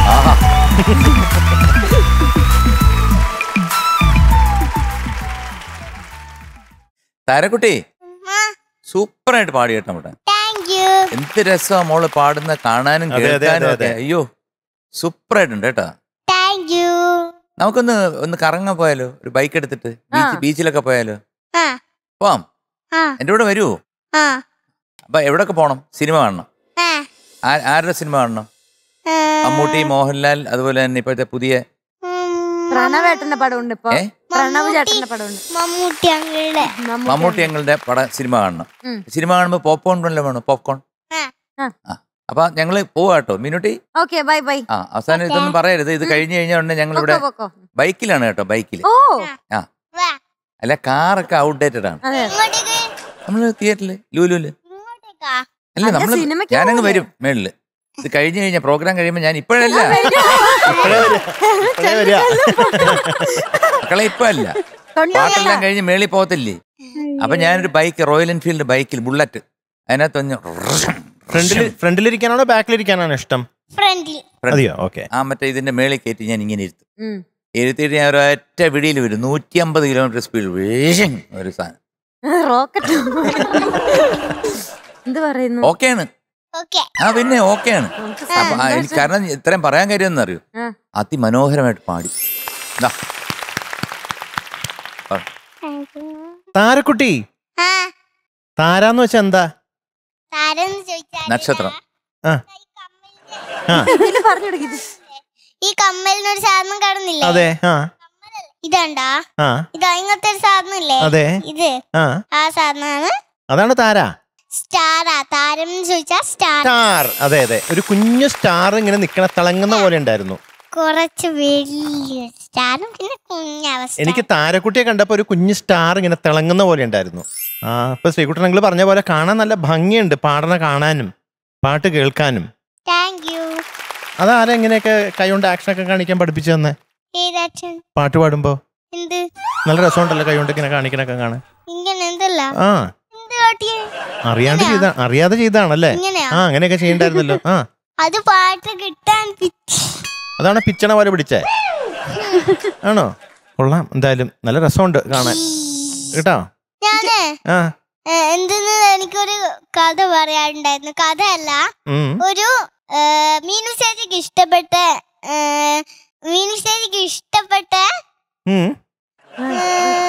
താരക്കുട്ടി സൂപ്പറായിട്ട് പാടി കേട്ടോ നമ്മുടെ താങ്ക് യു എന്ത് രസമാ മോള് പാടുന്ന കാണാനും അതെ, അതെ, കേൾക്കാനും അതെ, ഒക്കെ അയ്യോ സൂപ്പറായിട്ടുണ്ട് കേട്ടോ താങ്ക് യു നമുക്കൊന്ന് ഒന്ന് കറങ്ങാൻ പോയാലോ ഒരു ബൈക്ക് എടുത്തിട്ട് ബീച്ച് ബീച്ചിലൊക്കെ പോയാലോ ആ പോവാം ആ എൻ്റെ കൂടെ വരുമോ ആ അപ്പൊ എവിടൊക്കെ പോണം സിനിമ കാണണം ആ ആ- ആരുടെ സിനിമ കാണണം മമ്മൂട്ടി മോഹൻലാൽ അതുപോലെ തന്നെ ഇപ്പോഴത്തെ പുതിയ പ്രണവേട്ടന്റെ പടമുണ്ട് ഇപ്പൊ ഏ? പ്രണവ് ചേട്ടന്റെ പടമുണ്ട് മമ്മൂട്ടി അങ്ങളുടെ മമ്മൂട്ടി ഞങ്ങളുടെ പട സിനിമ കാണണം ഉം. സിനിമ കാണുമ്പോൾ പോപ്കോൺ വല്ല വേണം പോപ്കോൺ ആ. ആ. അപ്പൊ ഞങ്ങള് പോവാട്ടോ മിനുട്ടി ഓക്കെ ബൈ ബൈ ആ അവസാനം ഇതൊന്നും പറയരുത് ഇത് കഴിഞ്ഞു കഴിഞ്ഞാൽ ഉടനെ ഞങ്ങൾ ഇവിടെ പൊക്കോ പൊക്കോ ബൈക്കിലാണ് കേട്ടോ ബൈക്കിൽ ഓ ആ വാ അല്ല കാറൊക്കെ ഔട്ട്ഡേറ്റഡ് ആണ് അതെ ഇങ്ങോട്ടേക്ക് നമ്മള് തിയേറ്ററില് ലൂലുല് ഇങ്ങോട്ടേക്കാ അല്ല അല്ല, നമ്മള് സിനിമയ്ക്ക് ഞാനങ്ങ് പോകൂലേ? വരും മേളില് ഇത് കഴിഞ്ഞു കഴിഞ്ഞാൽ പ്രോഗ്രാം കഴിയുമ്പോൾ ഞാൻ ഇപ്പോഴല്ല ഇപ്പഴേ വരിക. ഇപ്പഴേ വരിക. മക്കളെ ഇപ്പൊ അല്ല കൊണ്ടുപോകാം. പാട്ടെല്ലാം കഴിഞ്ഞ് മേളിൽ പോകത്തില്ലേ അപ്പൊ ഞാനൊരു ബൈക്ക് റോയൽ എൻഫീൽഡ് ബൈക്കിൽ ബുള്ളറ്റ് അതിനകത്തൊന്ന് ഫ്രണ്ടിൽ ഫ്രണ്ടിലിരിക്കാനാണോ ബാക്കിലിരിക്കാനാണോ ഇഷ്ടം ഫ്രണ്ടിൽ അതെയോ ഓക്കെ ആ മറ്റേ ഇതിന്റെ മേളിൽ കയറ്റി ഞാൻ ഇങ്ങനെ ഇരുത്തും ഉം. ഇരുത്തിയിട്ട് ഞാൻ ഒരൊറ്റ വിടിയിൽ വരും നൂറ്റി അമ്പത് കിലോമീറ്റർ സ്പീഡ് വേഷം ഒരു സാധനം റോക്കറ്റ് എന്ത് പറയുന്നു ഓക്കെയാണ് ഓക്കെ ആ പിന്നെ ഓക്കെയാണ് നമുക്ക് അപ്പൊ ആ, എനിക്ക് സന്തോഷം. കാരണം ഇത്രയും പറയാൻ കാര്യം എന്നറിയോ ആ. അതിമനോഹരമായിട്ട് പാടി ദാ. പറ. താരക്കുട്ടി ആ താരാന്ന് വെച്ചാ എന്താ താരെന്ന് ചോദിച്ചാൽ നക്ഷത്രം. ആ. ആ ഇതില് പറഞ്ഞു കൊടുക്ക് ഇത്. ഈ കമ്മലിനൊരു സാധനം കാണുന്നില്ലേ അതെ ആ ഇതാണ്ടാ ആ ഇതാ ഇങ്ങനത്തെ ഒരു സാധനം ഇല്ലേ അതെ ഇത് ആ ആ സാധനമാണ് അതാണ് താര സ്റ്റാറാ താരം എന്ന് ചോദിച്ചാ സ്റ്റാർ സ്റ്റാർ അതെ അതെ ഒരു കുഞ്ഞു സ്റ്റാർ ഇങ്ങനെ നിക്കണ തിളങ്ങുന്ന പോലെ ഉണ്ടായിരുന്നു കുറച്ച് വലിയ സ്റ്റാറും പിന്നെ കുഞ്ഞവസ്ഥ എനിക്ക് താരക്കുട്ടിയെ കണ്ടപ്പോ ഒരു കുഞ്ഞു സ്റ്റാർ ഇങ്ങനെ തിളങ്ങുന്ന പോലെ ഉണ്ടായിരുന്നു ആ ഇപ്പൊ ശ്രീകുട്ടൻ നിങ്ങൾ പറഞ്ഞ പോലെ കാണാൻ നല്ല ഭംഗിയുണ്ട് പാടണ കാണാനും പാട്ട് കേൾക്കാനും താങ്ക് യു അതാരാ ഇങ്ങനെയൊക്കെ കൈകൊണ്ട് ആക്ഷൻ ഒക്കെ കാണിക്കാൻ പഠിപ്പിച്ചു തന്നെ ഏതാക്ഷൻ പാട്ട് പാടുമ്പോ എന്ത് നല്ല രസമുണ്ടല്ലോ കൈകൊണ്ട് ഇങ്ങനെ കാണിക്കണൊക്കെ കാണാൻ ഇങ്ങനെ എന്തല്ല ആ എന്ത് കാട്ടിയേ അറിയാണ്ട് ചെയ്ത അറിയാതെ ചെയ്താണല്ലേ ഇങ്ങനെയാ ആ അങ്ങനെയൊക്കെ ചെയ്യണ്ടായിരുന്നല്ലോ ആ അത് പാട്ട് കിട്ടാൻ പിച്ച്. അതാണ് പിച്ചണ പോലെ പിടിച്ചേ ആണോ കൊള്ളാം എന്തായാലും നല്ല രസമുണ്ട് കാണാൻ കേട്ടോ ഞാന് ആ ഏ, എന്തെന്ന് എനിക്കൊരു കഥ പറയാനുണ്ടായിരുന്നു കഥ അല്ല ഉം ഒരു ഏ, മീനു ചേച്ചിക്ക് ഇഷ്ടപ്പെട്ട ഏ, മീനു ചേച്ചിക്ക് ഇഷ്ടപ്പെട്ട ഉം. ഏ,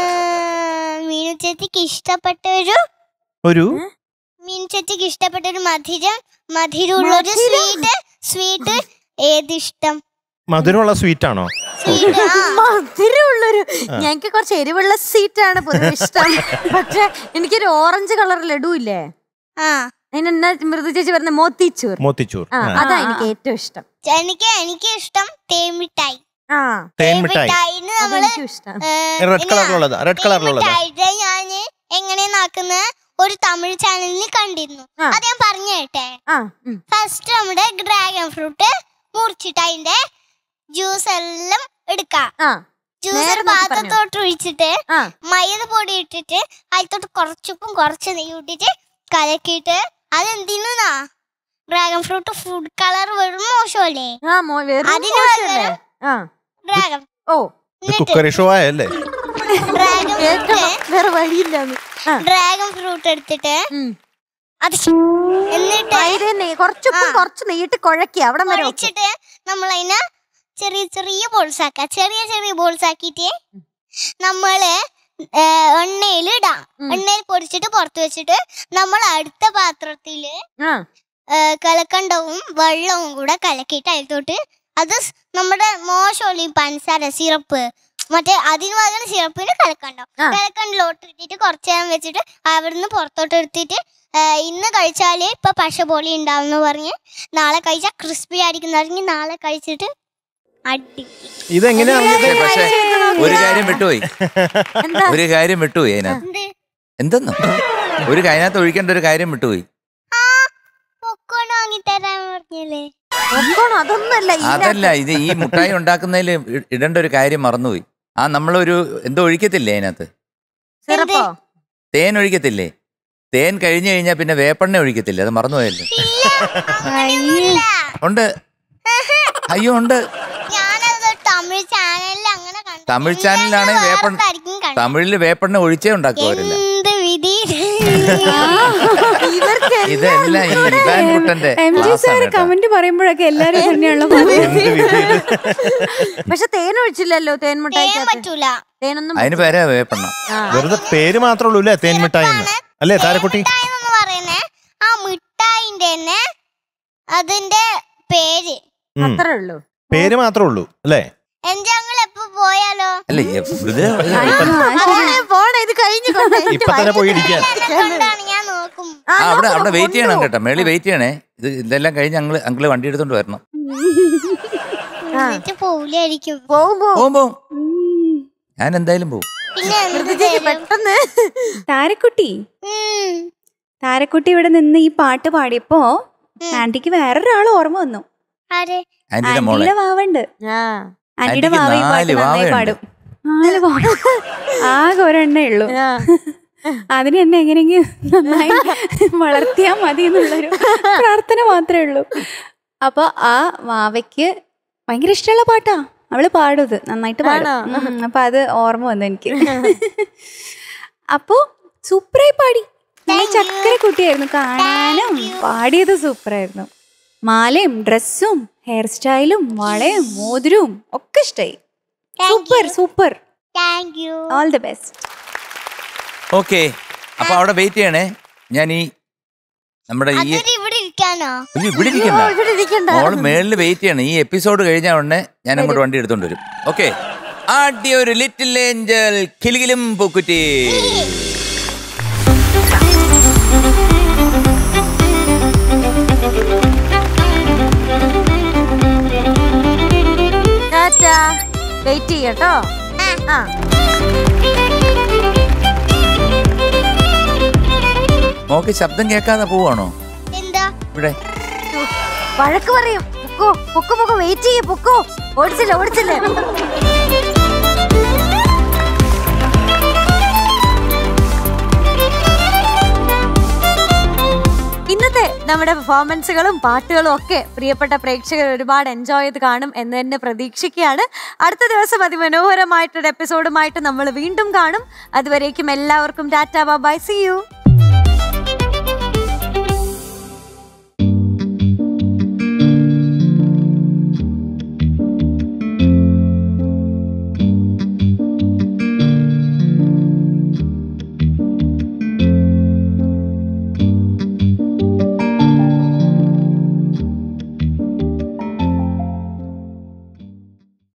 മീനു ചേച്ചിക്ക് ഇഷ്ടപ്പെട്ട ഒരു ഒരു മീനു ചേച്ചിക്ക് ഇഷ്ടപ്പെട്ട ഒരു മധുരം മധുരമുള്ള ഒരു സ്വീറ്റ് സ്വീറ്റ് ഏതിഷ്ടം മധുരമുള്ള സ്വീറ്റ് ആണോ സ്വീറ്റ് ആ മധുരമുള്ളൊരു ഞങ്ങക്ക് കുറച്ച് എരിവുള്ള സീറ്റാണ് പൊതുവെ ഇഷ്ടം പക്ഷെ എനിക്കൊരു ഓറഞ്ച് കളർ ലഡു ഇല്ലേ ആ അതിനെന്നാ മൃദു ചേച്ചി പറഞ്ഞ മോത്തിച്ചൂർ മോത്തിച്ചൂർ ആ ആ. അതാ എനിക്ക് ഏറ്റവും ഇഷ്ടം എനിക്ക് എനിക്ക് ഇഷ്ടം തേൻമിഠായി ആ തേൻ മിഠായി തേൻമിഠായിന്ന് നമ്മള് അതെനിക്കും ഇഷ്ടം ഏ, റെഡ് എന്നാ, കളറിലുള്ളതാ റെഡ് കളറിലുള്ളതാ തേൻമിഠായിയുടെ ഞാന് എങ്ങനെയാക്കുന്ന ഒരു തമിഴ് ചാനലിൽ കണ്ടിരുന്നു ആ. അത് ഞാൻ പറഞ്ഞു കേട്ടെ ആ ഉം. ഫസ്റ്റ് നമ്മുടെ ഡ്രാഗൺ ഫ്രൂട്ട് മുറിച്ചിട്ട് അതിന്റെ ജ്യൂസ് എല്ലാം എടുക്കാം ആ ജ്യൂസ് നേരെ നോക്കി പറഞ്ഞോ. പാത്രത്തോട്ട് ഒഴിച്ചിട്ട് ആ മൈദ പൊടി ഇട്ടിട്ട് അതിലോട്ട് കുറച്ചുപ്പും കുറച്ച് നെയ്യ് ഇട്ടിട്ട് കലക്കിയിട്ട് അതെന്തിനാ ഡ്രാഗൺ ഫ്രൂട്ട് ഫുഡ് കളർ വെറും മോശമല്ലേ ആ മോ വെറും അതിന് മോശമല്ലേ? പകരം- ആ ഡ്രാഗൺ ഓ ഇത് കുക്കറി ഷോ ആയല്ലേ ഡ്രാഗൺ ഫ്രൂട്ട് കേൾക്കണം വേറെ വഴിയില്ലാന്ന് ആ ഡ്രാഗൺ ഫ്രൂട്ട് എടുത്തിട്ട് ഉം. അത് എന്നിട്ട് മൈദ നെയ്യ് കുറച്ചുപ്പും ആ. കുറച്ച് നെയ്യിട്ട് കുഴക്കി അവിടെ വരെ ഓക്കെ ഒഴിച്ചിട്ട് നമ്മൾ അതിനെ ചെറിയ ചെറിയ ബോൾസ് ആക്ക ചെറിയ ചെറിയ ബോൾസ് ആക്കിയിട്ട് നമ്മള് എണ്ണയിൽ ഇടാം ഉം. എണ്ണയിൽ പൊടിച്ചിട്ട് പുറത്ത് വെച്ചിട്ട് നമ്മൾ അടുത്ത പാത്രത്തില് ആ ഏ, കലക്കണ്ടവും വെള്ളവും കൂടെ കലക്കിയിട്ട് അതിലോട്ട് അത് സ് നമ്മുടെ മോശമല്ല ഈ പഞ്ചസാര സിറപ്പ് മറ്റേ അതിന് പകരം സിറപ്പിന് കലക്കണ്ടാവും ആ. കലക്കണ്ടിലോട്ട് ഇട്ടിട്ട് കുറച്ച് നേരം വെച്ചിട്ട് അവിടുന്ന് പുറത്തോട്ട് എടുത്തിട്ട് ഏ, ഇന്ന് കഴിച്ചാല് ഇപ്പൊ പശ പോലെ ഉണ്ടാവും പറഞ്ഞ് നാളെ കഴിച്ചാൽ ക്രിസ്പി ആയിരിക്കും പറഞ്ഞ് നാളെ കഴിച്ചിട്ട് അടി ഇതെങ്ങനെയാ അറിഞ്ഞത് പക്ഷെ ഒരു കാര്യം വിട്ടുപോയി എന്താ ഒരു കാര്യം വിട്ടുപോയി അതിനകത്ത് എന്ത് എന്തെന്നോ ഒരു അതിനകത്ത് ഒഴിക്കേണ്ട ഒരു കാര്യം വിട്ടുപോയി ആ പൊക്കോൺ വാങ്ങി തരാൻ പറഞ്ഞല്ലേ ഒക്കോണം അതൊന്നുമല്ല അതല്ല ഇത് ഈ മുട്ടായി ഉണ്ടാക്കുന്നതിൽ ഇടേണ്ട ഒരു കാര്യം മറന്നുപോയി ആ നമ്മളൊരു എന്തോ ഒഴിക്കത്തില്ലേ അതിനകത്ത് സിറപ്പോ തേൻ ഒഴിക്കത്തില്ലേ തേൻ കഴിഞ്ഞു കഴിഞ്ഞാൽ പിന്നെ വേപ്പെണ്ണ ഒഴിക്കത്തില്ലേ അത് മറന്നുപോയല്ലോ അങ്ങനെയൊന്നുമില്ല ഉണ്ട് അയ്യോ ഉണ്ട് ഞാനത് തമിഴ് ചാനലിൽ അങ്ങനെ കണ്ടു തമിഴ് ചാനലിലാണെങ്കിൽ വേപ്പെണ്ണ വേറൊരിടത്തായിരിക്കും കണ്ടത്. തമിഴില് വേപ്പെണ്ണ ഒഴിച്ചേ ഉണ്ടാക്കുവരില്ല എന്ത് വിധി ഇവർക്ക് ഇതെല്ലാം ഈ ഇവാൻ കുട്ടന്റെ എം ജി class സാർ ആണ് കേട്ടോ. കമന്റ് പറയുമ്പോഴൊക്കെ എല്ലാരും തന്നെയാണല്ലോ പറയുന്നത്. എന്ത് വിധിയില് പക്ഷെ തേൻ ഒഴിച്ചില്ലല്ലോ തേൻ തേൻ മുട്ടായി പറ്റൂല തേനൊന്നും അതിന് പേരാ വേപ്പെണ്ണ ആ. വെറുതെ പേര് മാത്രമേ ഉള്ളൂ അല്ലേ തേൻ മിഠായി എന്ന് അല്ലേ താരക്കുട്ടി മിഠായി എന്ന് പറയുന്നേ ആ മിഠായിന്റെ തന്നെ അതിന്റെ പേര് ഉം. അത്രേ ഉള്ളൂ പേര് മാത്രമേ ഉള്ളൂ അല്ലേ എന്റെ ഞങ്ങൾ എപ്പോ പോയാലോ അല്ലേ ഇത് പോണേ, പോണേ ഇത് കഴിഞ്ഞു കൊണ്ടേ. ഇപ്പൊ തന്നെ പോയി ഇരിക്കാൻ കൊണ്ടാണ് ഞാൻ നോക്കും ആ, ആ അവിടെ നോക്ക് അവിടെ വെയിറ്റ് ചെയ്യണം കൊണ്ടുപോ. കേട്ടോ മേളി വെയിറ്റ് ചെയ്യണേ ഇത് ഇതെല്ലാം കഴിഞ്ഞ് അങ്ങള് അങ്കിള് വണ്ടി എടുത്തോണ്ട് വരണം എന്നിട്ട് പോവില്ലായിരിക്കും പോവും പോവും പോവും പോവും ഞാൻ എന്തായാലും പോവും പിന്നെ എന്ത് ധൃതിക്ക് തരും? പെട്ടെന്ന് താരക്കുട്ടി ഉം. താരക്കുട്ടി ഇവിടെ നിന്ന് ഈ പാട്ട് പാടിയപ്പോ ആന്റിക്ക് വേറൊരാൾ ഓർമ്മ വന്നു ആരെ ആന്റിയുടെ മോളെ ആന്റിയുടെ വാവുണ്ട് ആ ആന്റിയുടെ ആന്റിക്ക് വാവ ഈ പാട്ട് നാല് നന്നായി വാവയുണ്ട്. പാടും നാല് വാവ ആകെ ഒരെണ്ണേ ഉള്ളൂ ആ. അതിന് എന്നെ എങ്ങനെയെങ്കിലും നന്നായി വളർത്തിയാ മതി എന്നുള്ളൊരു പ്രാർത്ഥന മാത്രമേ ഉള്ളൂ അപ്പൊ ആ വാവയ്ക്ക് ഭയങ്കര ഇഷ്ടമുള്ള പാട്ടാ അവള് പാടും ഇത് നന്നായിട്ട് പാടും ആണോ? ഉം, അപ്പൊ അത് ഓർമ്മ വന്നു എനിക്ക് അപ്പോ സൂപ്പറായി പാടി നല്ല Thank you. ചക്കര കുട്ടിയായിരുന്നു കാണാനും Thank you. പാടിയത് സൂപ്പറായിരുന്നു മാലയും ഡ്രസ്സും ഹെയർ സ്റ്റൈലും വളയും മോതിരവും ഒക്കെ ഇഷ്ടായി Thank super you. Super thank you all the best okay അപ്പൊ അവിടെ വെയിറ്റ് ചെയ്യണേ ഞാൻ ഈ നമ്മുടെ ഈ അതൊരു ഇവിടെ ഇരിക്കാനോ അയ്യോ, ഇവിടെ ഇരിക്കണ്ട ഓ, ഇവിടെ ഇരിക്കണ്ട മോള് മേളിൽ വെയിറ്റ് ചെയ്യണം ഈ എപ്പിസോഡ് കഴിഞ്ഞ ഉടനെ ഞാൻ അങ്ങോട്ട് വണ്ടി എടുത്തോണ്ട് വരും ഓക്കെ ആദ്യ ഒരു ലിറ്റിൽ ഏഞ്ചൽ കിലുകിലും പൂക്കുറ്റി ടാറ്റാ വെയിറ്റ് ചെയ്യട്ടോ ആ മോക്ക് ശബ്ദം കേൾക്കാതെ പോവാണോ എന്താ ഇവിടെ വഴക്ക് പറയും പൊക്കോ പൊക്കോ പൊക്കോ വെയിറ്റ് ചെയ്യ പൊക്കോ ഓടിച്ചില്ല ഓടിച്ചില്ല ഇന്നത്തെ നമ്മുടെ പെർഫോമൻസുകളും പാട്ടുകളും ഒക്കെ പ്രിയപ്പെട്ട പ്രേക്ഷകർ ഒരുപാട് എൻജോയ് ചെയ്ത് കാണും എന്ന് തന്നെ പ്രതീക്ഷിക്കുകയാണ് അടുത്ത ദിവസം അതിമനോഹരമായിട്ടൊരു എപ്പിസോഡുമായിട്ട് നമ്മൾ വീണ്ടും കാണും അതുവരേക്കും എല്ലാവർക്കും ടാറ്റാ ബൈ സി യു